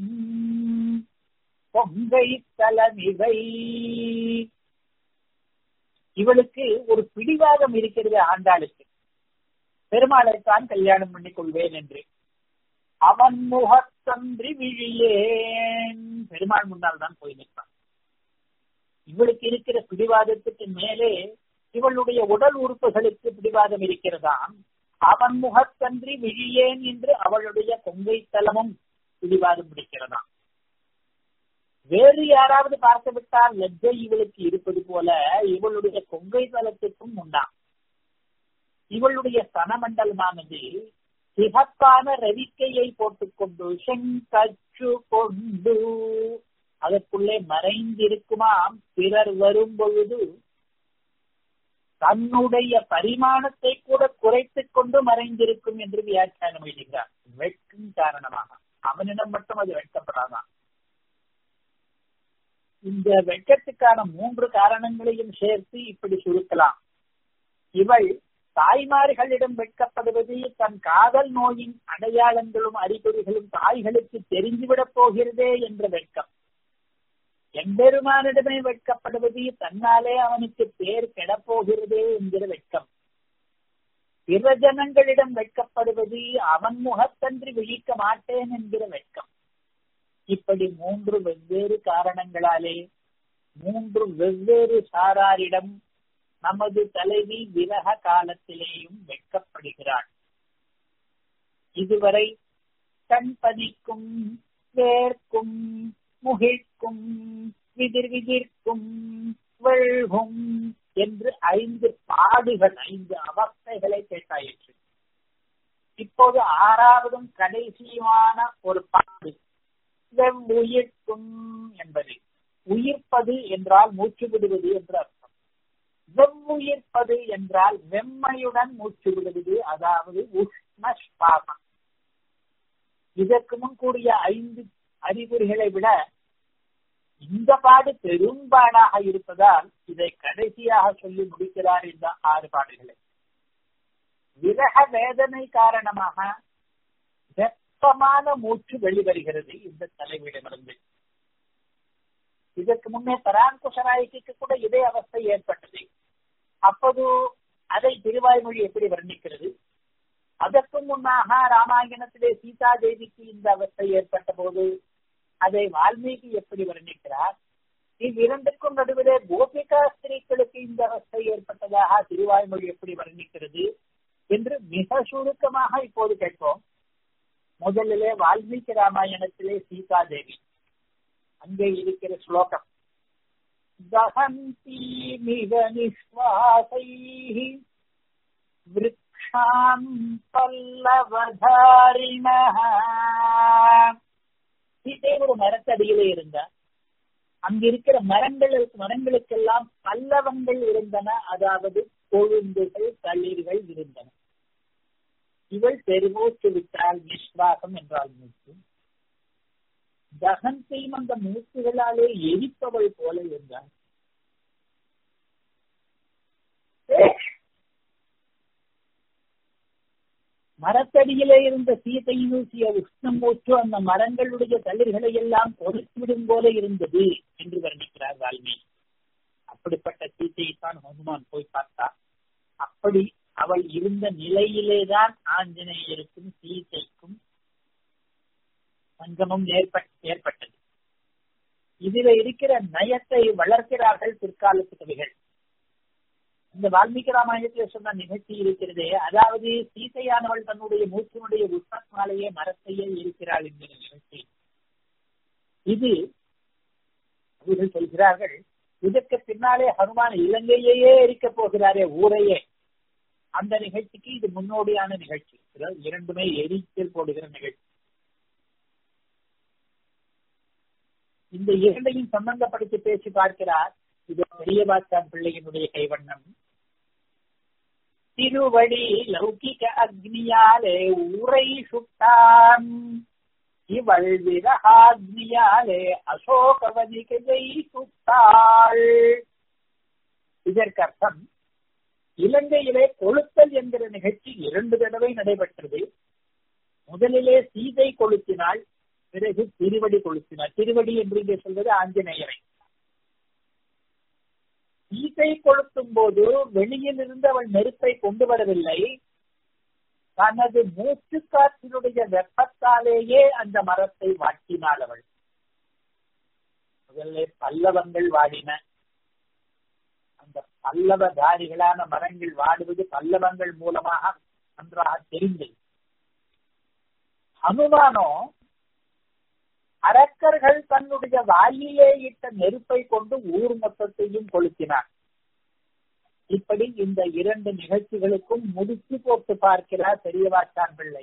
பொங்கை தலைமிவை இவளுக்கு ஒரு பிடிவாதம் இருக்கிறது ஆண்டாளுக்கு பெருமாளைத்தான் கல்யாணம் பண்ணிக் கொள்வேன் என்று அவன் முகத்தன்றி விழியேன் பெருமாள் முன்னால் தான் போய் நிற்பான் இவளுக்கு இருக்கிற பிடிவாதத்துக்கு மேலே இவளுடைய உடல் உறுப்புகளுக்கு பிடிவாதம் இருக்கிறதாம் அவன் முகத்தன்றி விழியேன் என்று அவளுடைய கொங்கை தலமும் பிடிவாதம் பிடிக்கிறதாம் வேறு யாராவது பார்த்து விட்டால் லஜ்ஜை இவளுக்கு இருப்பது போல இவளுடைய கொங்கை தலத்துக்கும் உண்டாம் இவளுடைய சனமண்டலமானது சிகப்பான ரவிக்கையை போட்டுக்கொண்டு செங்கச்சு கொண்டு அதற்குள்ளே மறைந்திருக்குமாம் பிறர் வரும் பொழுது தன்னுடைய பரிமாணத்தை கூட குறைத்துக் கொண்டு மறைந்திருக்கும் என்று வியாக்கியானம் எழுதுகிறார் வெட்கும் காரணமாக அவனிடம் மட்டும் அது வெட்கப்படாதான் இந்த வெட்கத்துக்கான மூன்று காரணங்களையும் சேர்த்து இப்படி சுருக்கலாம் இவள் தாய்மார்களிடம் வெட்கப்படுவது தன் காதல் நோயின் அடையாளங்களும் அறிகுறிகளும் தாய்களுக்கு தெரிந்துவிடப் போகிறதே என்ற வெட்கம் எம்பெருமானிடமே வெட்கப்படுவது தன்னாலே அவனுக்கு பேர் கெடப்போகிறதே என்கிற வெட்கம் பிற ஜனங்களிடம் வெட்கப்படுவது அவன் முகத்தன்றி விழிக்க மாட்டேன் என்கிற வெட்கம் இப்படி மூன்று வெவ்வேறு காரணங்களாலே மூன்று வெவ்வேறு சாராரிடம் நமது தலைவி விரக காலத்திலேயும் வெட்கப்படுகிறாள் இதுவரை கண் பதிக்கும் வேர்க்கும் முகிழ்க்கும் விதிர் விதிர்க்கும் வெள்கும் என்று ஐந்து பாடுகள் ஐந்து அவஸ்தைகளை கேட்டாயிற்று இப்போது ஆறாவதும் கடைசியுமான ஒரு பாடு வெவ்வுயிர்க்கும் என்பது உயிர்ப்பது என்றால் மூச்சு விடுவது என்று அர்த்தம் வெவ்வுயிர்ப்பது என்றால் வெம்மையுடன் மூச்சு விடுவது அதாவது உஷ்ணஸ்பாகம் இதற்கு முன் கூடிய ஐந்து அறிகுறிகளை விட இந்த பாடு பெரும்பாடாக இருப்பதால் இதை கடைசியாக சொல்லி முடிக்கிறார் இந்த ஆறு பாடுகளை விரக வேதனை காரணமாக வெப்பமான மூச்சு வெளிவருகிறது இந்த தலைவிடமிருந்து இதற்கு முன்னே பராங்குஷராய்க்கு கூட இதே அவஸ்தை ஏற்பட்டது அப்போது அதை திருவாய்மொழி எப்படி வர்ணிக்கிறது அதற்கு முன்னாக ராமாயணத்திலே சீதா தேவிக்கு இந்த அவஸ்தை ஏற்பட்ட போது அதை வால்மீகி எப்படி வர்ணிக்கிறார் இவ்விரண்டுக்கும் நடுவிலே கோபிகா ஸ்திரீகளுக்கு இந்த அவஸ்தை ஏற்பட்டதாக திருவாய்மொழி எப்படி வர்ணிக்கிறது என்று மிக சுருக்கமாக இப்போது கேட்போம் முதலிலே வால்மீகி ராமாயணத்திலே சீதா தேவி அங்கே இருக்கிற ஸ்லோகம் தகந்தி மிக நிஸ்வாசை விரக்ஷாம் பல்லவதாரிண சீதை ஒரு மரத்தடியிலே இருந்தார் அங்க இருக்கிற மரங்களுக்கு மரங்களுக்கெல்லாம் பல்லவங்கள் இருந்தன அதாவது கொழுந்துகள் தளிர்கள் இருந்தன இவள் பெருமூச்சு விட்டால் நிஸ்வாசம் என்றால் மூச்சு தகந்தையும் அந்த மூச்சுகளாலே எரிப்பவள் போல இருந்தாள் மரத்தடியிலே இருந்த சீதை நூசிய உஷ்ணம் மூச்சு அந்த மரங்களுடைய தளிர்களை எல்லாம் பொறுத்துவிடும் போல இருந்தது என்று வர்ணிக்கிறார் வால்மீகி அப்படிப்பட்ட சீதையை தான் ஹனுமான் போய் பார்த்தார் அப்படி அவள் இருந்த நிலையிலேதான் ஆஞ்சநேயருக்கும் சீதைக்கும் சங்கமம் ஏற்பட்டது இதுல இருக்கிற நயத்தை வளர்க்கிறார்கள் பிற்காலத்து கவிகள் இந்த வால்மீகி ராமாயணத்தில் சொன்ன நிகழ்ச்சி இருக்கிறதே அதாவது சீதையானவள் தன்னுடைய மூச்சினுடைய உஷ்ணத்தினாலேயே மரத்தையே இருக்கிறாள் என்கிற நிகழ்ச்சி இது அவர்கள் சொல்கிறார்கள் இதற்கு பின்னாலே ஹனுமான் இலங்கையையே எரிக்கப் போகிறாரே ஊரையே அந்த நிகழ்ச்சிக்கு இது முன்னோடியான நிகழ்ச்சி இரண்டுமே எரிச்சல் போடுகிற நிகழ்ச்சி இந்த இரண்டையும் சம்பந்தப்படுத்தி பேசி பார்க்கிறார் இது பெரியபாச்சான் பிள்ளையினுடைய கைவண்ணம் திருவடி லௌகிக அக்னியாலே உரை சுட்டான் இவள் விரகாக்னியாலே அசோகவதிகை சுட்டாள் இதற்கு அர்த்தம் இலங்கையிலே கொளுத்தல் என்கிற நிகழ்ச்சி இரண்டு தடவை நடைபெற்றது முதலிலே சீதை கொளுத்தினாள் பிறகு திருவடி கொளுத்தினார் திருவடி என்று இங்கே சொல்வது ஆஞ்சநேயரை சீதை கொளுத்தும் போது வெளியில் இருந்து அவள் நெருப்பை கொண்டு வரவில்லை தனது மூச்சு காற்றினுடைய வெப்பத்தாலேயே அந்த மரத்தை வாட்டினாள் அவள் முதல்ல பல்லவங்கள் வாடின அந்த பல்லவதாரிகளான மரங்கள் வாடுவது பல்லவங்கள் மூலமாக நன்றாக தெரிந்தது ஹனுமானோ அரக்கர்கள் தன்னுடைய வாயிலே இட்ட நெருப்பை கொண்டு ஊர் மொத்தத்தையும் கொளுத்தினார் இப்படி இந்த இரண்டு நிகழ்ச்சிகளுக்கும் முடிச்சு போட்டு பார்க்கிறார் பெரியவாச்சான் பிள்ளை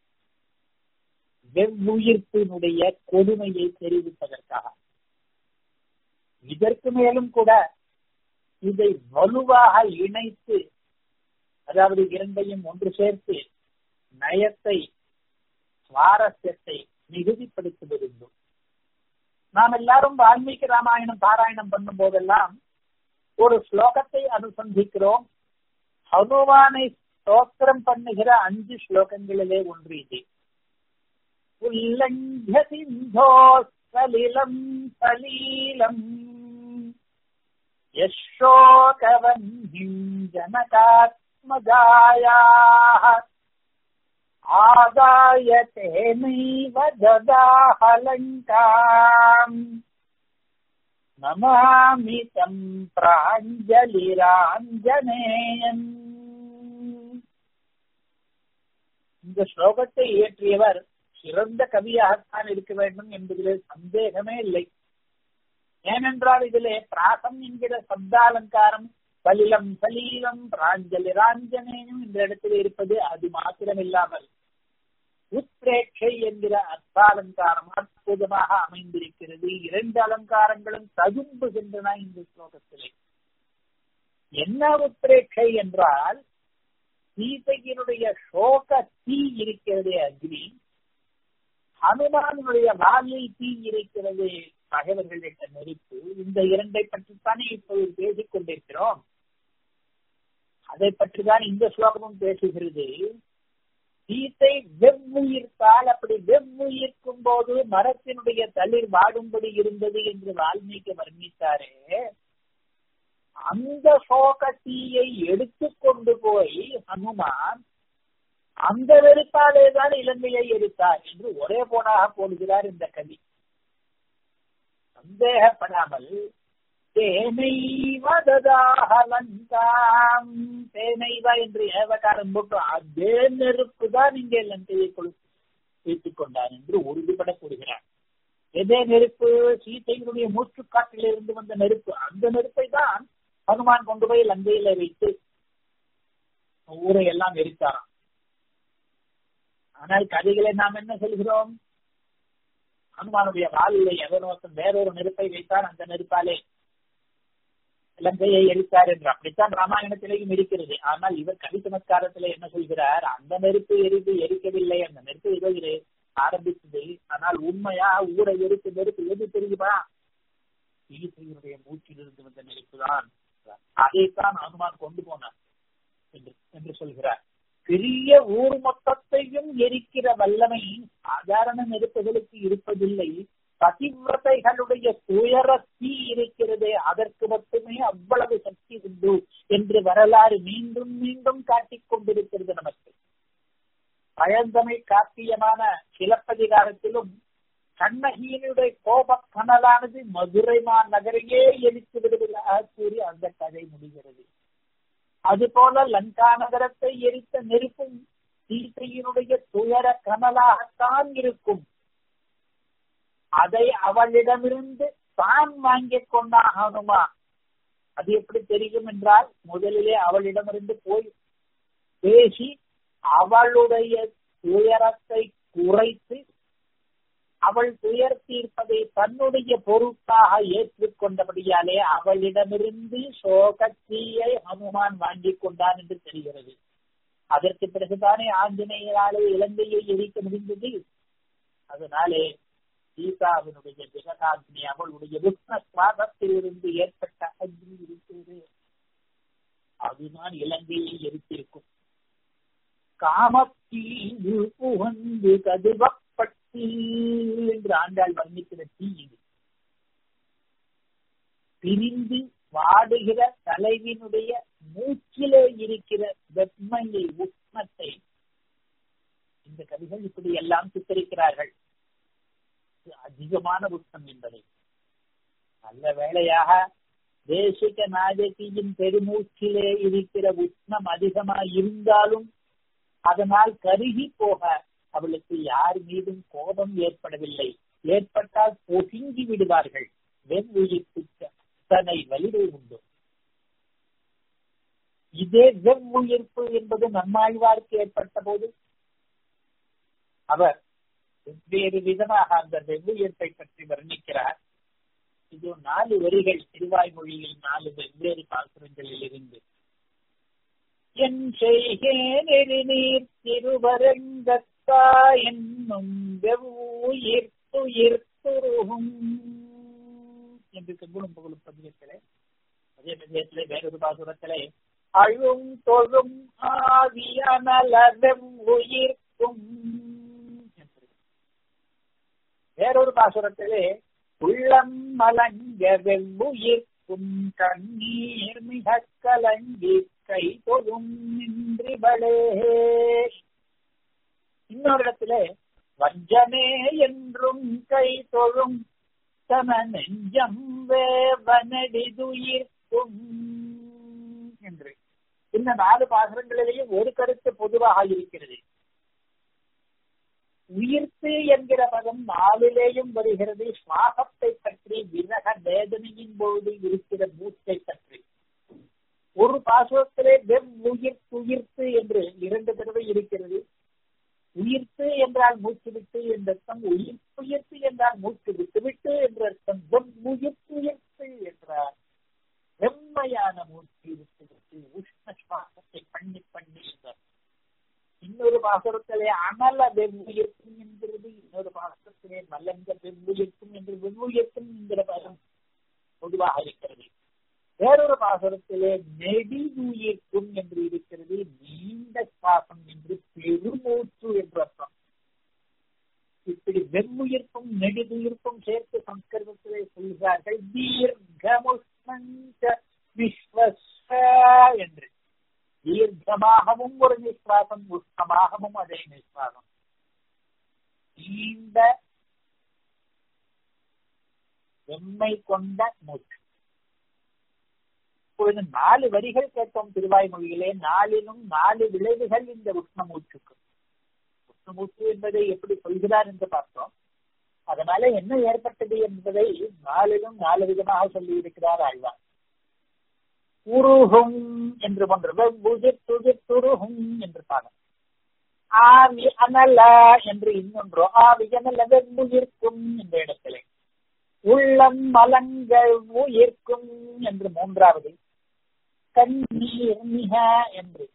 வெவ்வுயிர்ப்பினுடைய கொடுமையை தெரிவிப்பதற்காக இதற்கு மேலும் கூட இதை வலுவாக இணைத்து அதாவது இரண்டையும் ஒன்று சேர்த்து நயத்தை சுவாரஸ்யத்தை மிகுதிப்படுத்துவதுண்டு நாம் எல்லாரும் வால்மீகி ராமாயணம் பாராயணம் பண்ணும் போதெல்லாம் ஒரு ஸ்லோகத்தை அனுசந்திக்கிறோம் ஹனுமானை ஸ்தோத்திரம் பண்ணுகிற அஞ்சு ஸ்லோகங்களிலே ஒன்று இது உல்லங்க சிந்தோ சலிலம் சலீலம் யசோகவன்னிம் ஜனகாத்மஜாயாः ஆதாய தேனைவ ததாஹலங்காம் நமாமி தம் பிராஞ்சலிராஞ்சனேயன் இந்த ஸ்லோகத்தை இயற்றியவர் சிறந்த கவியாகத்தான் இருக்க வேண்டும் என்பதிலே சந்தேகமே இல்லை ஏனென்றால் இதிலே பிராசம் என்கிற சப்தாலங்காரம் பலிலம் சலீலம் பிராஞ்சலி ராஞ்சனேயம் இந்த இடத்தில் இருப்பது அது மாத்திரமில்லாமல் உத்ரேட்சை என்கிற அர்த்தாலங்காரம் அற்புதமாக அமைந்திருக்கிறது இரண்டு அலங்காரங்களும் தகும்புகின்றன இந்த ஸ்லோகத்திலே என்ன உத்ரேட்சை என்றால் சீதையினுடைய சோக தீ இருக்கிறதே அக்னி ஹனுமானுடைய வாலில் தீ இருக்கிறது பகைவர்களிட்ட நெருப்பு இந்த இரண்டை பற்றித்தானே இப்போது பேசிக் கொண்டிருக்கிறோம் அதை பற்றிதான் இந்த ஸ்லோகமும் பேசுகிறது சீத்தை வெவ்வுயிர்த்தால் அப்படி வெவ்வுயிர்க்கும் போது மரத்தினுடைய தளிர் வாடும்படி இருந்தது என்று வால்மீகி வர்ணித்தாரே அந்த சோக தீயை எடுத்துக்கொண்டு போய் ஹனுமான் அந்த வெறுப்பாலே தான் இலங்கையை எடுத்தார் என்று ஒரே போனாக போடுகிறார் இந்த கவி சந்தேகப்படாமல் தேனைவததாகலங்காம் தேனைவ என்று ஏவகாரம் போட்டு அதே நெருப்பு தான் இங்கே லங்கையை கொளுத்து வைத்துக் கொண்டார் என்று உறுதிபட கூறுகிறார் எதே நெருப்பு சீத்தையினுடைய மூச்சுக்காற்றில் இருந்து வந்த நெருப்பு அந்த நெருப்பை தான் ஹனுமான் கொண்டு போய் லங்கையில வைத்து ஊரை எல்லாம் எரித்தாராம் ஆனால் கதைகளை நாம் என்ன சொல்கிறோம் ஹனுமானுடைய வாலிலே எவனோசம் வேறொரு நெருப்பை வைத்தார் அந்த நெருப்பாலே இலங்கையை எரித்தார் என்று அப்படித்தான் ராமாயணத்திலேயும் இருக்கிறது ஆனால் இவர் கவி சமஸ்காரத்திலே என்ன சொல்கிறார் அந்த நெருப்பு எரிந்து எரிக்கவில்லை அந்த நெருப்பு ஏதோ இது ஆரம்பித்தது ஆனால் உண்மையா ஊரை எரித்து நெருப்பு எது தெரியுமா சீதையினுடைய மூச்சிலிருந்து வந்த நெருப்பு தான் அதைத்தான் ஹனுமான் கொண்டு போனார் என்று என்று சொல்கிறார் பெரிய ஊர் மொத்தத்தையும் எரிக்கிற வல்லமை சாதாரண நெருப்புகளுக்கு இருப்பதில்லை பதிவிரதைகளுடைய துயர தீ இருக்கிறதே அதற்கு மட்டுமே அவ்வளவு சக்தி உண்டு என்று வரலாறு மீண்டும் மீண்டும் காட்டிக் கொண்டிருக்கிறது நமக்கு பழந்தமை காப்பியமான சிலப்பதிகாரத்திலும் கண்ணகியினுடைய கோப கனலானது மதுரை மா நகரையே எரித்து விடுவதாக கூறி அந்த கதை முடிகிறது அதுபோல லங்கா நகரத்தை எரித்த நெருப்பும் சீதையினுடைய துயர கனலாகத்தான் இருக்கும் அதை அவளிடமிருந்து தான் வாங்கிக் கொண்டாகணுமா அது எப்படி தெரியும் என்றால் முதலிலே அவளிடமிருந்து போய் பேசி அவளுடைய துயரத்தை குறைத்து அவள் துயர் தீர்ப்பதை தன்னுடைய பொருட்டாக ஏற்றுக்கொண்டபடியாலே அவளிடமிருந்து சோகத்தீயை ஹனுமான் வாங்கிக் கொண்டான் என்று தெரிகிறது அதற்கு பிறகுதானே ஆஞ்சநேயராலே இலங்கையை எரிக்க முடிந்தது அதனாலே சீதாவினுடைய ஜெகதாக்னி அவளுடைய விஷ்ண சுவாதத்திலிருந்து ஏற்பட்ட அக்னி இருக்கிறது அதுதான் இலங்கையை எரித்திருக்கும் காமத்தீவு புகந்து கதுவப்பட்டி என்று ஆண்டாள் வர்ணிக்கிற தீ இது பிரிந்து வாடுகிற தலைவினுடைய மூச்சிலே இருக்கிற வெப்பமையை உஷ்ணத்தை இந்த கவிகள் இப்படி எல்லாம் சித்தரிக்கிறார்கள் அதிகமான உஷ்ணம் என்பதை நல்ல வேளையாக தேசிக நாயகியின் பெருமூச்சிலே இருக்கிற உஷ்ணம் அதிகமாக இருந்தாலும் அதனால் கருகி போக அவளுக்கு யார் மீதும் கோபம் ஏற்படவில்லை ஏற்பட்டால் பொசுங்கி விடுவார்கள் வெவ்வுயிர்ப்பு தனை வலிமை உண்டு இதே வெவ்வுயிர்ப்பு என்பது நம்மாழ்வாருக்கு ஏற்பட்ட போது அவர் வெவ்வேறு விதமாக அந்த வெவ்வுயிர்ப்பை பற்றி வர்ணிக்கிறார் இது நாலு வரிகள் திருவாய்மொழியில் நாலு வெவ்வேறு பாசுரங்களில் இருந்து என் செய்கேனெறி நீர் திருவரங்கத்தா என்னும் வெவ்வுயிர்த்துயிர்த்துருகும் என்று செங்குளும் புகழும் பதிகத்திலே அதே பதிகத்திலே வேறொரு பாசுரத்திலே அழும் தொழும் ஆவியனல வெவ்வுயிர்க்கும் வேறொரு பாசுரத்திலே உள்ளம் மலங்க வெவ்வுயிர்க்கும் கண்ணீர் மிக கலங்கி கை தொழும் நின்றிபளே இன்னொரு இடத்துல வஞ்சமே என்றும் கை தொழும் தம நெஞ்சம் வேவனடிதுயிர்க்கும் என்று இந்த நாலு பாசுரங்களிலேயும் ஒரு கருத்து பொதுவாக இருக்கிறது உயிர்த்து என்கிற பதம் நாளிலேயும் வருகிறது சுவாசத்தை பற்றி விரக வேதனையின் போது இருக்கிற மூச்சை பற்றி ஒரு பாசுரத்திலே வெவ் உயிர்த்து உயிர்த்து என்று இரண்டு தடவை இருக்கிறது உயிர்த்து என்றால் மூச்சு விட்டு என்ற அர்த்தம் உயிர் உயிர்த்து என்றால் மூச்சு விட்டு விட்டு என்ற அர்த்தம் வெம் உயிர்த்து உயிர்த்து என்றார் வெம்மையான மூச்சு விட்டு விட்டு உஷ்ண சுவாசத்தை பண்ணி பண்ணி என்றார் இன்னொரு பாசுரத்திலே அனல வெவ்வுயிர்க்கும் என்கிறது இன்னொரு பாசுரத்திலே மலங்க வெவ்வுயிர்க்கும் என்று வெவ்வுயிர்க்கும் என்கிற பதம் பொதுவாக இருக்கிறது வேறொரு பாசுரத்திலே நெடிதுயிர்க்கும் என்று இருக்கிறது நீண்ட சுவாசம் என்று பெருமூச்சு என்று அர்த்தம் இப்படி வெம்முயிர்க்கும் நெடுதுயிர்க்கும் சேர்த்து சம்ஸ்கிருதத்திலே சொல்கிறார்கள் தீர்க்கமுஷ்ணஞ்ச விஸ்வஸ்வ என்று தீர்க்கமாகவும் ஒரு நிஸ்வாசம் உஷ்ணமாகவும் அதே நிஸ்வாசம் நீண்ட வெம்மை கொண்ட மூச்சு இப்பொழுது நாலு வரிகள் கேட்டோம் திருவாய்மொழியிலே நாளிலும் நாலு விளைவுகள் இந்த உஷ்ணமூச்சுக்கு உஷ்ணமூச்சு என்பதை எப்படி சொல்கிறார் என்று பார்த்தோம் அதனால என்ன ஏற்பட்டது என்பதை நாளிலும் நாலு விதமாக சொல்லி இருக்கிறார் ஆழ்வார் உருகும் என்று ஒன்று உயிர் துயிர் துருகும் என்று பாடம் ஆவி அனல என்று இன்னொன்று ஆவி அனல வெவ்வுயிர்க்கும் என்ற இடத்திலே உள்ளம் மலங்கள் உயிர்க்கும் என்று மூன்றாவது கண்ணீர் மிக என்று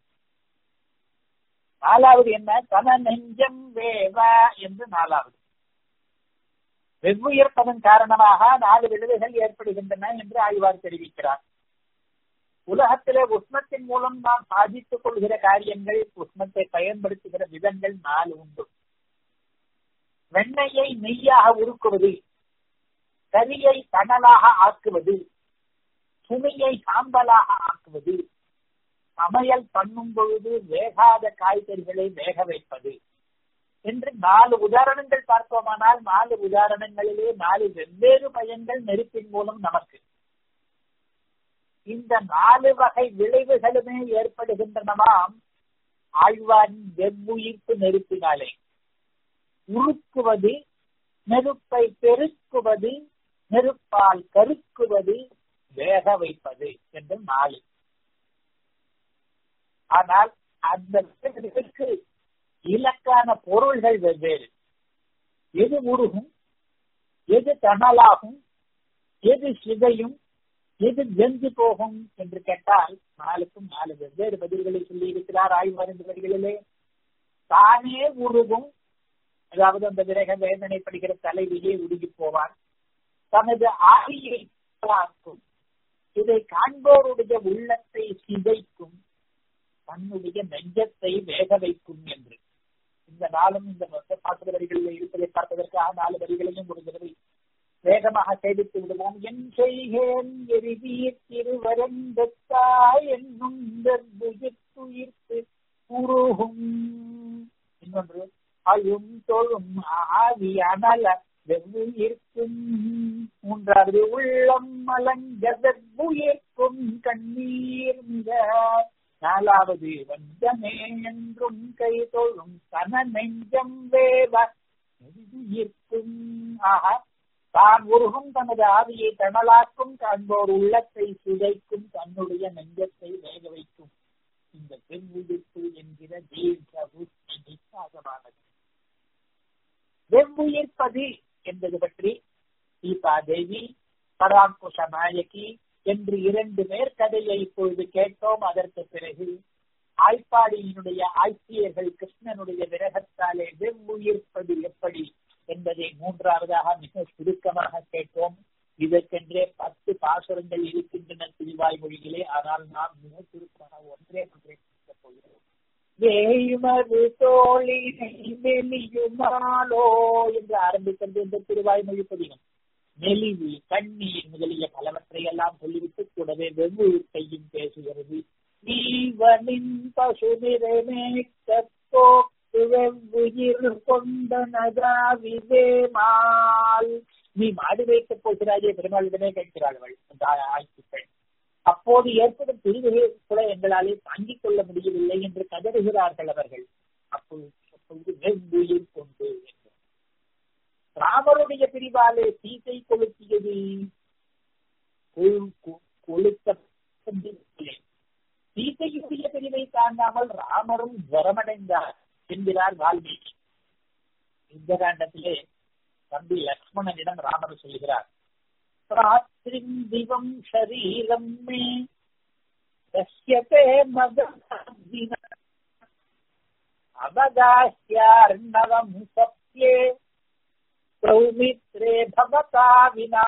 நாலாவது என்ன தன நெஞ்சம் வேவ என்று நாலாவது வெவ்வுயிர்ப்பதன் காரணமாக நாலு விளைவுகள் ஏற்படுகின்றன என்று ஆய்வார் தெரிவிக்கிறார் உலகத்திலே உஷ்ணத்தின் மூலம் நாம் சாதித்துக் கொள்கிற காரியங்கள் உஷ்ணத்தை பயன்படுத்துகிற விதங்கள் நாலு உண்டு வெண்ணையை நெய்யாக உருக்குவது கரியை தணலாக ஆக்குவது சுமையை சாம்பலாக ஆக்குவது சமையல் பண்ணும் பொழுது வேகாத காய்கறிகளை வேக வைப்பது என்று நாலு உதாரணங்கள் பார்த்தோமானால் நாலு உதாரணங்களிலே நாலு வெவ்வேறு பயன்கள் நெருப்பின் மூலம் நமக்கு இந்த நாலு வகை விளைவுகளுமே ஏற்படுகின்றனவாம் ஆழ்வாரின் வெவ்வுயிர்ப்பு நெருப்பினாலே உருக்குவது நெருப்பை பெருக்குவது நெருப்பால் கருக்குவது வேக வைப்பது என்று நாலு ஆனால் அந்த விளைவுகளுக்கு இலக்கான பொருள்கள் வெவ்வேறு எது உருகும் எது தணலாகும் எது சிதையும் எது வெந்து போகும் என்று கேட்டால் நாலுக்கும் நாலு வெவ்வேறு பதில்களை சொல்லி இருக்கிறார் ஆய்வறிந்து வரிகளிலே தானே உருகும் அதாவது அந்த விரக வேதனைப்படுகிற தலைவியே உருகி போவார் தனது ஆவியை பார்க்கும் இதை காண்போருடைய உள்ளத்தை சிதைக்கும் தன்னுடைய நெஞ்சத்தை வேக வைக்கும் என்று இந்த நாளும் இந்த பாட்டு வரிகளில் இருப்பதை பார்ப்பதற்காக நாலு வரிகளையும் ஒரு தடவை வேகமாக சேவித்து விடுவோம் என் செய்கேன் எரிவீர் திருவரந்தத்தாய் என்னும் உயிர்த்து உருகும் இன்னொன்று அழும் தொழும் ஆவி அனல வெவ்வுயிர்க்கும் மூன்றாவது உள்ளம் மலங்க வெவ்வுயிர்க்கும் கண்ணீர் மிக நாலாவது வஞ்சமே என்றும் கை தொழும் தன நெஞ்சம் வேவ இருக்கும் ஆஹா தான் உருகும் தனது ஆவியை தணலாக்கும் காண்போர் உள்ளத்தை சிதைக்கும் தன்னுடைய நெஞ்சத்தை வேக வைக்கும் இந்த வெவ்வுயிர்ப்பு என்கிற தீர்க்க விசாகமானது வெவ்வுயிர்ப்பது என்பது பற்றி சீதா தேவி பராங்குஷ நாயகி என்று இரண்டு மேற்கதையை இப்பொழுது கேட்டோம் அதற்கு பிறகு ஆய்ப்பாடியினுடைய ஆய்ச்சியர்கள் கிருஷ்ணனுடைய விரகத்தாலே வெவ்வுயிர்ப்பது எப்படி என்பதை மூன்றாவதாக மிக சுருக்கமாக கேட்டோம் இதற்கென்றே பத்து பாசுரங்கள் இருக்கின்றன திருவாய் மொழிகளே ஆனால் நாம் மிக சுருக்கமாக ஒன்றே ஒன்றை போகிறோம் வேயுமது தோழினை மெலியுமாலோ என்று ஆரம்பிக்கிறது இந்த திருவாய்மொழி பதிகம் மெலிவு கண்ணீர் முதலிய பலவற்றை எல்லாம் சொல்லிவிட்டு கூடவே வெவ்வேறு கையும் பேசுகிறது ஜீவனின் பசு நிறைமேற்கோக்கு வெவ்வுயிர் கொண்ட நகாவிதேமால் நீ மாடு வைக்கப் போகிறாயே பெருமாளிடமே கேட்கிறாள் அந்த ஆய்ச்சிகள் அப்போது ஏற்படும் பிரிவுகளை கூட எங்களாலே தாங்கிக் கொள்ள முடியவில்லை என்று கதறுகிறார்கள் அவர்கள் அப்பொழுது அப்பொழுது வெவ்வுயிர் கொண்டு என்று ராமருடைய பிரிவாலே சீத்தை கொளுத்தியது கொளுத்த சீதையுடைய பிரிவை தாங்காமல் ராமரும் ஜரமடைந்தார் என்கிறார் வால்மீகி இந்த காண்டத்திலே தம்பி லக்ஷ்மணனிடம் ராமர் சொல்கிறார் ராத்திரிம் திவம் ஷரீரம் மே தஸ்யதே மதீன அவகாஹ்யார்ணவம் சத்யே சௌமித்ரே பவதா வினா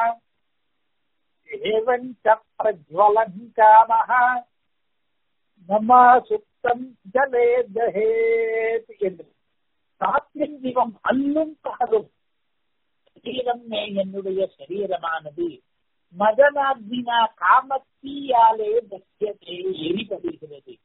ஏவம் ச பிரஜ்வலன் காமः மம சுத்தம் ஜலே தஹேத் என்று ராத்திரிம் திவம் அல்லும் பகலும் சரீரமே என்னுடைய சரீரமானது மதனாத்மினா காமத்தீயாலே தக்கியத்தை எரிபடுகிறது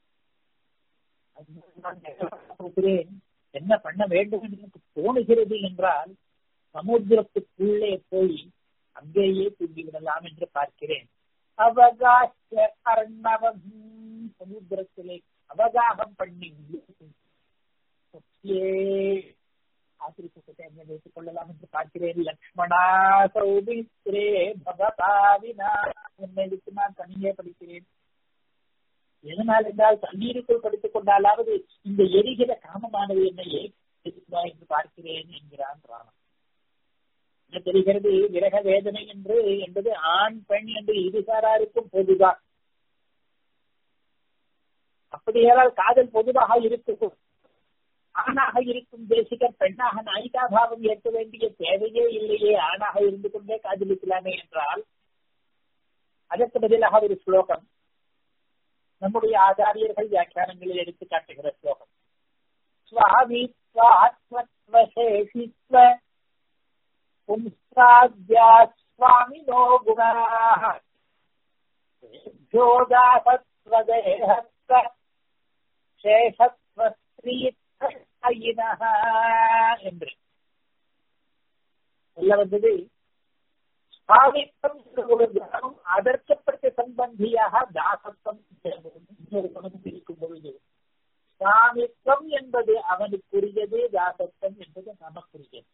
என்ன பண்ண வேண்டும் என்று எனக்கு தோணுகிறது என்றால் சமுத்திரத்துக்குள்ளே போய் அங்கேயே தூங்கிவிடலாம் என்று பார்க்கிறேன் அவகாச அர்ணவம் சமுத்திரத்திலே அவகாகம் பண்ணி ஆசிரியத்தை என்ன வைத்துக் கொள்ளலாம் என்று பார்க்கிறேன் லக்ஷ்மணா சௌமித்ரே பகதாவினா என்னை விட்டு நான் தனியே படிக்கிறேன் எதனால் என்றால் தண்ணீருக்குள் படித்துக் கொண்டாலாவது இந்த எரிகிற காமமானது என்னை ஏற்றுமா என்று பார்க்கிறேன் என்கிறான் ராமன் என்ன தெரிகிறது விரக வேதனை என்று என்பது ஆண் பெண் என்று இருசாராருக்கும் பொதுதான் அப்படியானால் காதல் பொதுவாக இருக்கும் ஆணாக இருக்கும் தேசிகர் பெண்ணாக நாயிகா பாவம் ஏற்க வேண்டிய தேவையே இல்லையே ஆணாக இருந்து கொண்டே காதலிக்கலாமே என்றால் அதற்கு பதிலாக ஒரு ஸ்லோகம் நம்முடைய ஆச்சாரியர்கள் வியாக்கியானங்களில் எடுத்து காட்டுகிற ஸ்லோகம் சுவாமித்வாத்மத்வசேஷித்வ பும்ஸ்ராத்யா சுவாமினோ குணாः ஜோதாசத்வதேஹத்வ சேஷத்வ என்று சொல்ல வந்தது ஸ்வாமித்வம் ஒரு குணம் அதற்கப்பட்ட சம்பந்தியாக தாசத்துவம் இன்னொரு குணம் இருக்கும் பொழுது சுவாமித்வம் என்பது அவனுக்குரியது தாசத்துவம் என்பது நமக்குரியது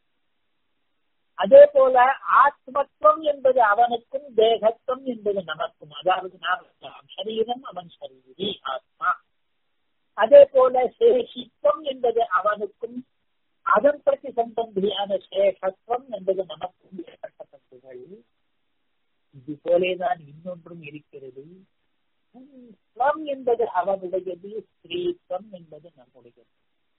அதே போல ஆத்மத்துவம் என்பது அவனுக்கும் தேகத்துவம் என்பது நமக்கும் அதாவது நாம் சரீரம் அவன் சரீரி ஆத்மா அதே போல சேஷித்துவம் என்பது அவனுக்கும் அதன் பிரதி சம்பந்தியான சேஷத்துவம் என்பது நமக்கும் ஏற்பட்ட பண்புகள் இது போலேதான் இன்னொன்றும் இருக்கிறது ஸ்வம் என்பது அவனுடையது ஸ்ரீத்வம் என்பது நம்முடையது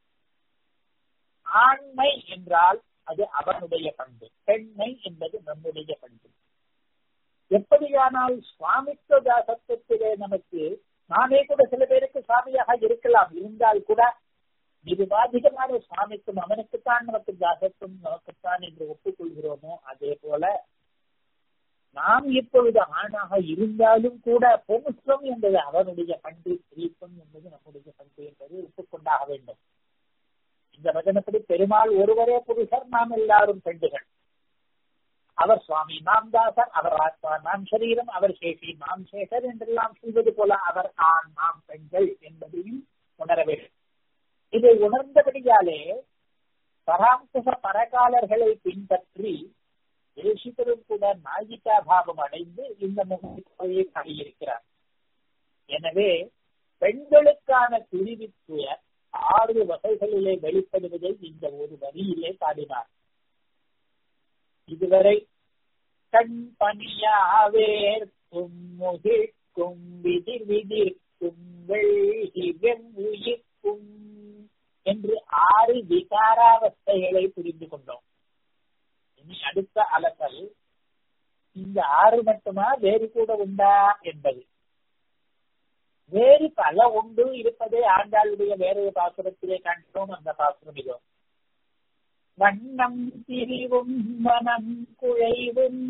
ஆண்மை என்றால் அது அவனுடைய பண்பு பெண்மை என்பது நம்முடைய பண்பு எப்படியானால் சுவாமித்துவ தாசத்துவத்திலே நமக்கு நானே கூட சில பேருக்கு சுவாமியாக இருக்கலாம் இருந்தால் கூட நிருபாதிகமான சுவாமிக்கும் அவனுக்குத்தான் நமக்கு தாசத்துவம் நமக்குத்தான் என்று ஒப்புக்கொள்கிறோமோ அதே போல நாம் இப்பொழுது ஆணாக இருந்தாலும் கூட பொமுஸ்வம் என்பது அவனுடைய பண்பு ஸ்ரீத்துவம் என்பது நம்முடைய பண்பு என்பது ஒப்புக்கொண்டாக வேண்டும் இந்த வதனப்படி பெருமாள் ஒருவரே புருஷர் நாம் எல்லாரும் பெண்டுகள் அவர் சுவாமி நாம் தாசர் அவர் ஆத்மா நாம் சரீரம் அவர் சேஷி நாம் சேஷர் என்றெல்லாம் சொல்வது போல அவர் ஆண் நாம் பெண்கள் என்பதையும் உணர வேண்டும் இதை உணர்ந்தபடியாலே பராங்குச பரகாலர்களை பின்பற்றி தேசிகரும் கூட நாயிகா பாவம் அடைந்து இந்த முகத்தை காட்டியிருக்கிறார் எனவே பெண்களுக்கான பிரிவித்துவ ஆறு வகைகளிலே வெளிப்படுவதை இந்த ஒரு வரியிலே பாடினார் இதுவரை கண் பணியாவேர்க்கும் முகிழ்க்கும் விதிர் விதிர்க்கும் வெள்ளிகம் உயிர்க்கும் என்று ஆறு விகாராவஸ்தைகளை புரிந்து கொண்டோம் இனி அடுத்த அலசல் இந்த ஆறு மட்டுமா வேறு கூட உண்டா என்பது வேறு பல உண்டு இருப்பதே ஆண்டாளுடைய வேறொரு பாசுரத்திலே காண்கிறோம் அந்த பாசுரம் இதோ வண்ணம் திரிவும் மனம் குழைவும்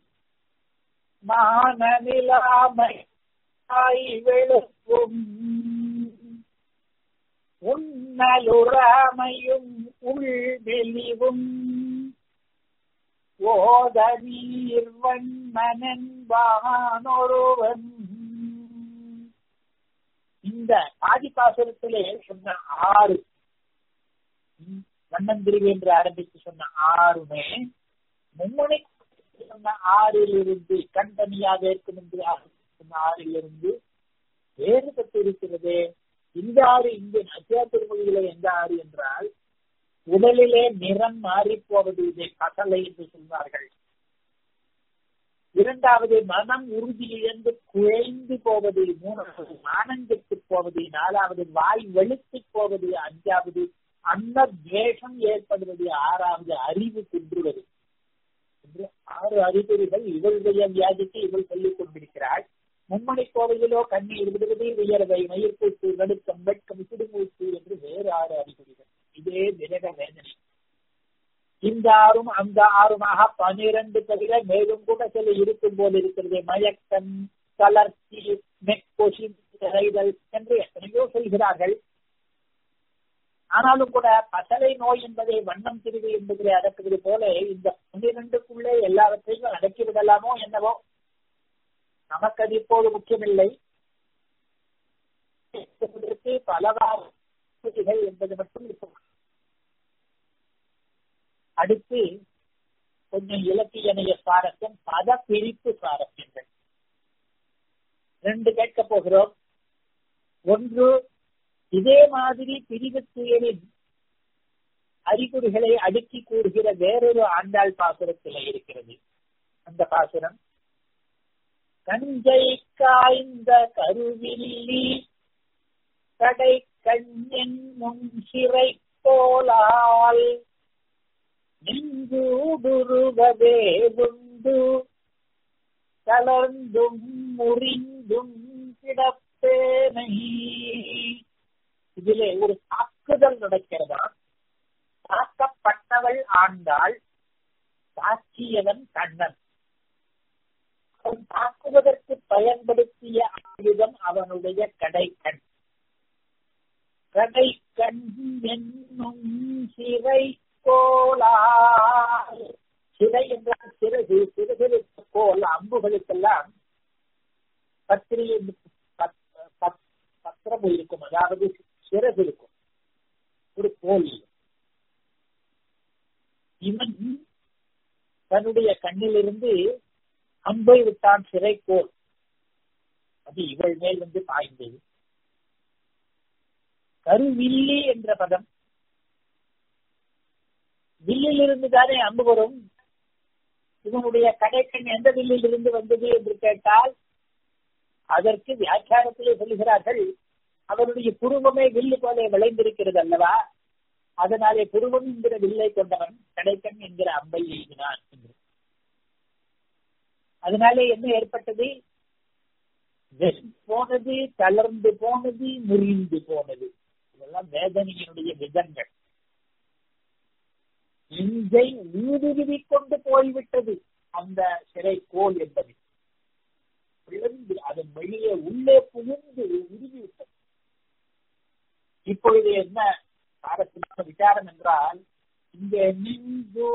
மானவிலாமை வெளுப்பும் உன்னலுறாமையும் உள்வெளிவும் ஓத நீர்வன் மனன்பானொருவன் இந்த ஆதிபாசுரத்திலே சொன்ன ஆறு வண்ணந்திரிவு என்று ஆரம்பித்து சொன்ன ஆறுமே மும்முனை சொன்ன ஆறிலிருந்து கண்தனியாக இருக்கும் என்று சொன்ன ஆறிலிருந்து வேறுபட்டு இருக்கிறது இந்த ஆறு இங்கே நசியா திருமொழியில எந்த ஆறு என்றால் உடலிலே நிறம் மாறி போவது இதை கசலை என்று சொல்வார்கள் இரண்டாவது மனம் உறுதி இழந்து குழைந்து போவது மூணாவது ஆனந்தித்து போவது நாலாவது வாய் வெளுத்து போவது அஞ்சாவது அந்த துவேஷம் ஏற்படுவது ஆறாவது அறிவு குன்றுவது என்று ஆறு அறிகுறிகள் இவளுடைய வியாதிக்கு இவள் சொல்லிக் கொண்டிருக்கிறாள் மும்மணி கோவையிலோ கண்ணீர் விடுவது உயர்வை மயிர்கூட்டு நடுக்கம் வெட்கம் சிடுமூச்சு என்று வேறு ஆறு அறிகுறிகள் இதே விரக வேதனை இந்த ஆறும் அந்த ஆறுமாக பனிரெண்டு தவிர மேலும் கூட சில இருக்கும் போல் இருக்கிறது மயக்கம் தளர்ச்சி மெக்கொசி என்று எத்தனையோ சொல்கிறார்கள் ஆனாலும் கூட பசலை நோய் என்பதை வண்ணம் திரிவு என்பதை அடக்குவது போல இந்த பன்னிரண்டுக்குள்ளே எல்லாவற்றையும் அடக்கி விடலாமோ என்னவோ நமக்கு அது இப்போது முக்கியமில்லை பலவாறு என்பது மட்டும் இருக்கும் அடுத்து கொஞ்சம் இலக்கியனைய சுவாரஸ்யம் பத பிரிப்பு சுவாரஸ்யங்கள் ரெண்டு கேட்க போகிறோம் ஒன்று இதே மாதிரி பிரிவு துயரின் அறிகுறிகளை அடுக்கி கூறுகிற வேறொரு ஆண்டாள் பாசுரத்தில் இருக்கிறது அந்த பாசுரம் கஞ்சை காய்ந்த கருவில்லி கடை கண்ணின் முன் சிறை போலால் நின்றுடுருவதே உண்டு கலர்ந்தும் முறிந்தும் கிடப்பேனை இதிலே ஒரு தாக்குதல் நடக்கிறதா தாக்கப்பட்டவள் ஆண்டாள் தாக்கியவன் கண்ணன் அவன் தாக்குவதற்கு பயன்படுத்திய ஆயுதம் அவனுடைய கடைக்கண் கடைக்கண் என்னும் சிறை கோலால் சிறை என்றால் சிறகு சிறகுகளுக்கு கோல் அம்புகளுக்கெல்லாம் பத்திரி பத்திரம் இருக்கும் அதாவது சிறகு இருக்கும் ஒரு கோல் இவன் தன்னுடைய கண்ணிலிருந்து அம்பை விட்டான் சிறைக்கோள் அது இவள் மேல் வந்து பாய்ந்தது கருவில்லி என்ற பதம் வில்லில் இருந்து தானே அம்பு வரும் இவனுடைய கடைக்கண் எந்த வில்லில் இருந்து வந்தது என்று கேட்டால் அதற்கு வியாக்கியானத்திலே சொல்லுகிறார்கள் அவனுடைய புருவமே வில்லு போல விளைந்திருக்கிறது அல்லவா அதனாலே புருவம் என்கிற வில்லை கொண்டவன் கடைக்கண் என்கிற அம்பை எழுதினான் என்று அதனாலே என்ன ஏற்பட்டது போனது தளர்ந்து போனது முறிந்து போனது இதெல்லாம் வேதனையினுடைய விதங்கள் நெஞ்சை ஊடுருவி கொண்டு போய்விட்டது அந்த சிறை கோல் என்பது விழுந்து அதன் வெளியே உள்ளே புகுந்து உருவிவிட்டது இப்பொழுது என்ன சாரத்திற்கான விசாரம் என்றால் இங்கே நின்று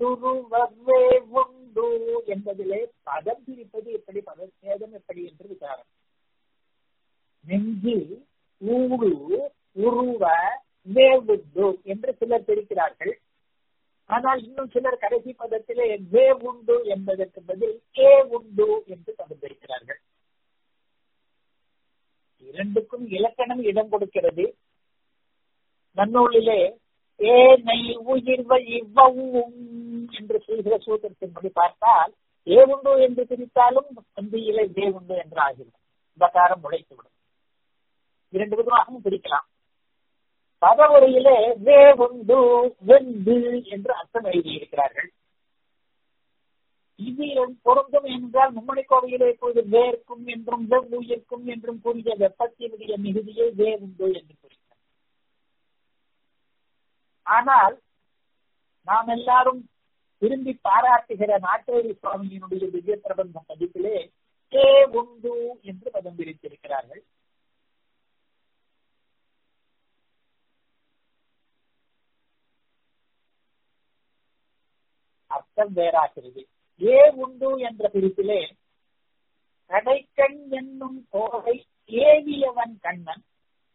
உண்டு என்பதிலே பதம் பிரிப்பது எப்படி பதச்சேதம் எப்படி என்று விசாரம் நெஞ்சு ஊடு உருவ வேவுண்டு என்று சிலர் பிரிக்கிறார்கள் ஆனால் இன்னும் சிலர் கடைசி பதத்திலே வே உண்டு என்பதற்கு பதில் கே உண்டு என்று பதம் பிரிக்கிறார்கள் இரண்டுக்கும் இலக்கணம் இடம் கொடுக்கிறது நன்னூலிலே ஏ நெய் உயிர்வ இவ்வவும் என்று சொல்கிற சூத்திரத்தின்படி பார்த்தால் ஏ உண்டு என்று பிரித்தாலும் சந்தியிலே வே உண்டு என்று ஆகிறது பகாரம் முளைத்துவிடும் இரண்டு விதமாகவும் பிரிக்கலாம் பதவுரையிலே வே உண்டு வெந்து என்று அர்த்தம் எழுதியிருக்கிறார்கள் இது பொருந்தும் என்றால் மும்மணி கோவையிலே இப்பொழுது வேர்க்கும் என்றும் வெவ்வுயிர்க்கும் என்றும் கூறிய வெப்பத்தினுடைய மிகுதியை வேவுண்டு என்று கூறினார் ஆனால் நாம் எல்லாரும் விரும்பி பாராட்டுகிற நாட்டேரி சுவாமியினுடைய திவ்ய பிரபந்த பதிப்பிலே ஏ உண்டு என்று பதம் பிரித்திருக்கிறார்கள் அர்த்தம் வேறாகிறது ஏ உண்டு என்ற பிரிப்பிலே கடைக்கண் என்னும் கோவை ஏவியவன் கண்ணன்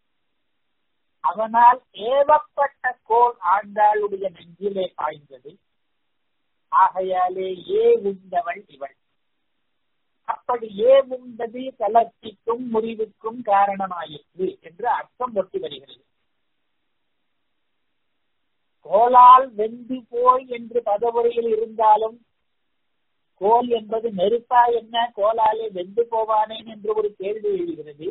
அவனால் ஏவப்பட்ட கோல் ஆண்டாளுடைய நெஞ்சிலே பாய்ந்தது ஆகையாலே ஏ உண்டவள் இவள் அப்படி ஏ உண்டது தளர்ச்சிக்கும் முறிவுக்கும் காரணமாயிற்று என்று அர்த்தம் ஒட்டி வருகிறது கோலால் வெந்து போய் என்று பதவுரையில் இருந்தாலும் கோல் என்பது நெருப்பா என்ன கோலாலே வெந்து போவானேன் என்று ஒரு கேள்வி எழுகிறது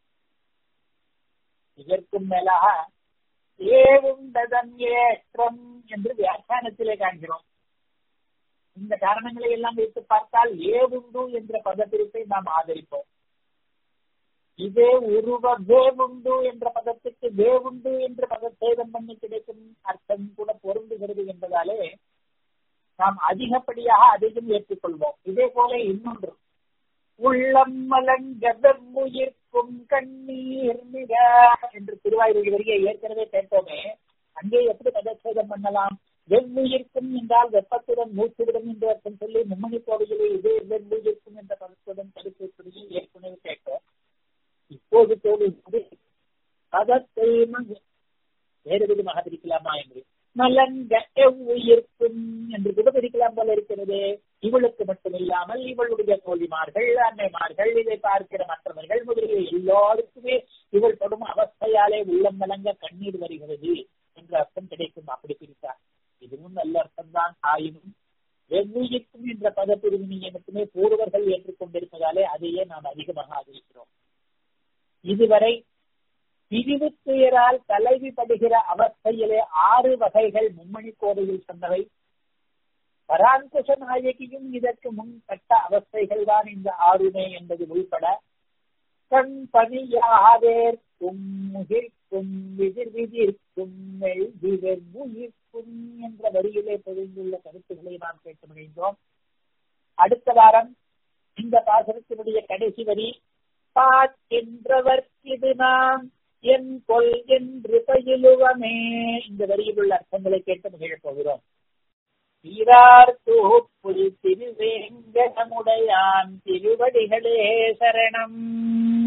இதற்கும் மேலாக ஏவுண்டதன் ஏற்றம் என்று வியாக்கியானத்திலே காண்கிறோம் இந்த காரணங்களை எல்லாம் வைத்து பார்த்தால் ஏவுண்டு என்ற பதப்பிரிப்பை நாம் ஆதரிப்போம் இதே உருவ வேவுண்டு என்ற பதத்துக்கு வேவுண்டு என்ற பதத்தேதம் பண்ணி கிடைக்கும் அர்த்தம் கூட பொருந்துகிறது என்பதாலே நாம் அதிகப்படியாக அதையும் ஏற்றுக்கொள்வோம் இதே போல இன்னொன்று உள்ளம் மலங்கதர்முயிர்க்கும் கண்ணீர் மிக என்று திருவாயூர் வரியை ஏற்கனவே கேட்டோமே அங்கே எப்படி பதச்சேதம் பண்ணலாம் வெவ்வுயிர்க்கும் என்றால் வெப்பத்துடன் மூச்சுவிடும் என்று அர்த்தம் சொல்லி மும்மணி கோவையிலே இதே வெவ்வுயிர்க்கும் என்ற பதத்துடன் தடுப்பு ஏற்கனவே கேட்டோம் இப்போது தோல்வி பதத்தை வேறு விதமாக பிரிக்கலாமா என்று மலங்க எவ்வுயிர்க்கும் என்று கூட பிரிக்கலாம் போல இருக்கிறது இவளுக்கு மட்டுமில்லாமல் இவளுடைய தோழிமார்கள் அன்னைமார்கள் இதை பார்க்கிற மற்றவர்கள் முதலிய எல்லாருக்குமே இவள் படும் அவஸ்தையாலே உள்ளம் மலங்க கண்ணீர் வருகிறது என்ற அர்த்தம் கிடைக்கும் அப்படி பிரித்தார் இதுவும் நல்ல அர்த்தம் தான் ஆயினும் வெவ்வுயிர்க்கும் என்ற பதப்பிரிவினையை மட்டுமே பூர்வர்கள் ஏற்றுக்கொண்டிருப்பதாலே அதையே நாம் அதிகமாக ஆதரிக்கிறோம் இதுவரை பிரிவு துயரால் தலைவி படுகிற அவஸ்தையிலே ஆறு வகைகள் மும்மணி கோவையில் சொன்னவை பராங்குஷ நாயகியும் இதற்கு முன் பட்ட அவஸ்தைகள் தான் இந்த ஆறுமே என்பது உள்பட கண் பணியாதேற்கும் முகிர்க்கும் விதிர் விதிர்க்கும் உயிர்க்கும் என்ற வரியிலே பொழிந்துள்ள கருத்துக்களை நாம் கேட்டு முடிந்தோம் அடுத்த வாரம் இந்த பாசனத்தினுடைய கடைசி வரி பார்க்கின்றவர் இது நாம் என் கொல் என்று பயிலுவமே இந்த வரியில் உள்ள அர்த்தங்களை கேட்டு மகிழப் போகிறோம் தீரார் தூப்புல் திருவேங்கடமுடையான் திருவடிகளே சரணம்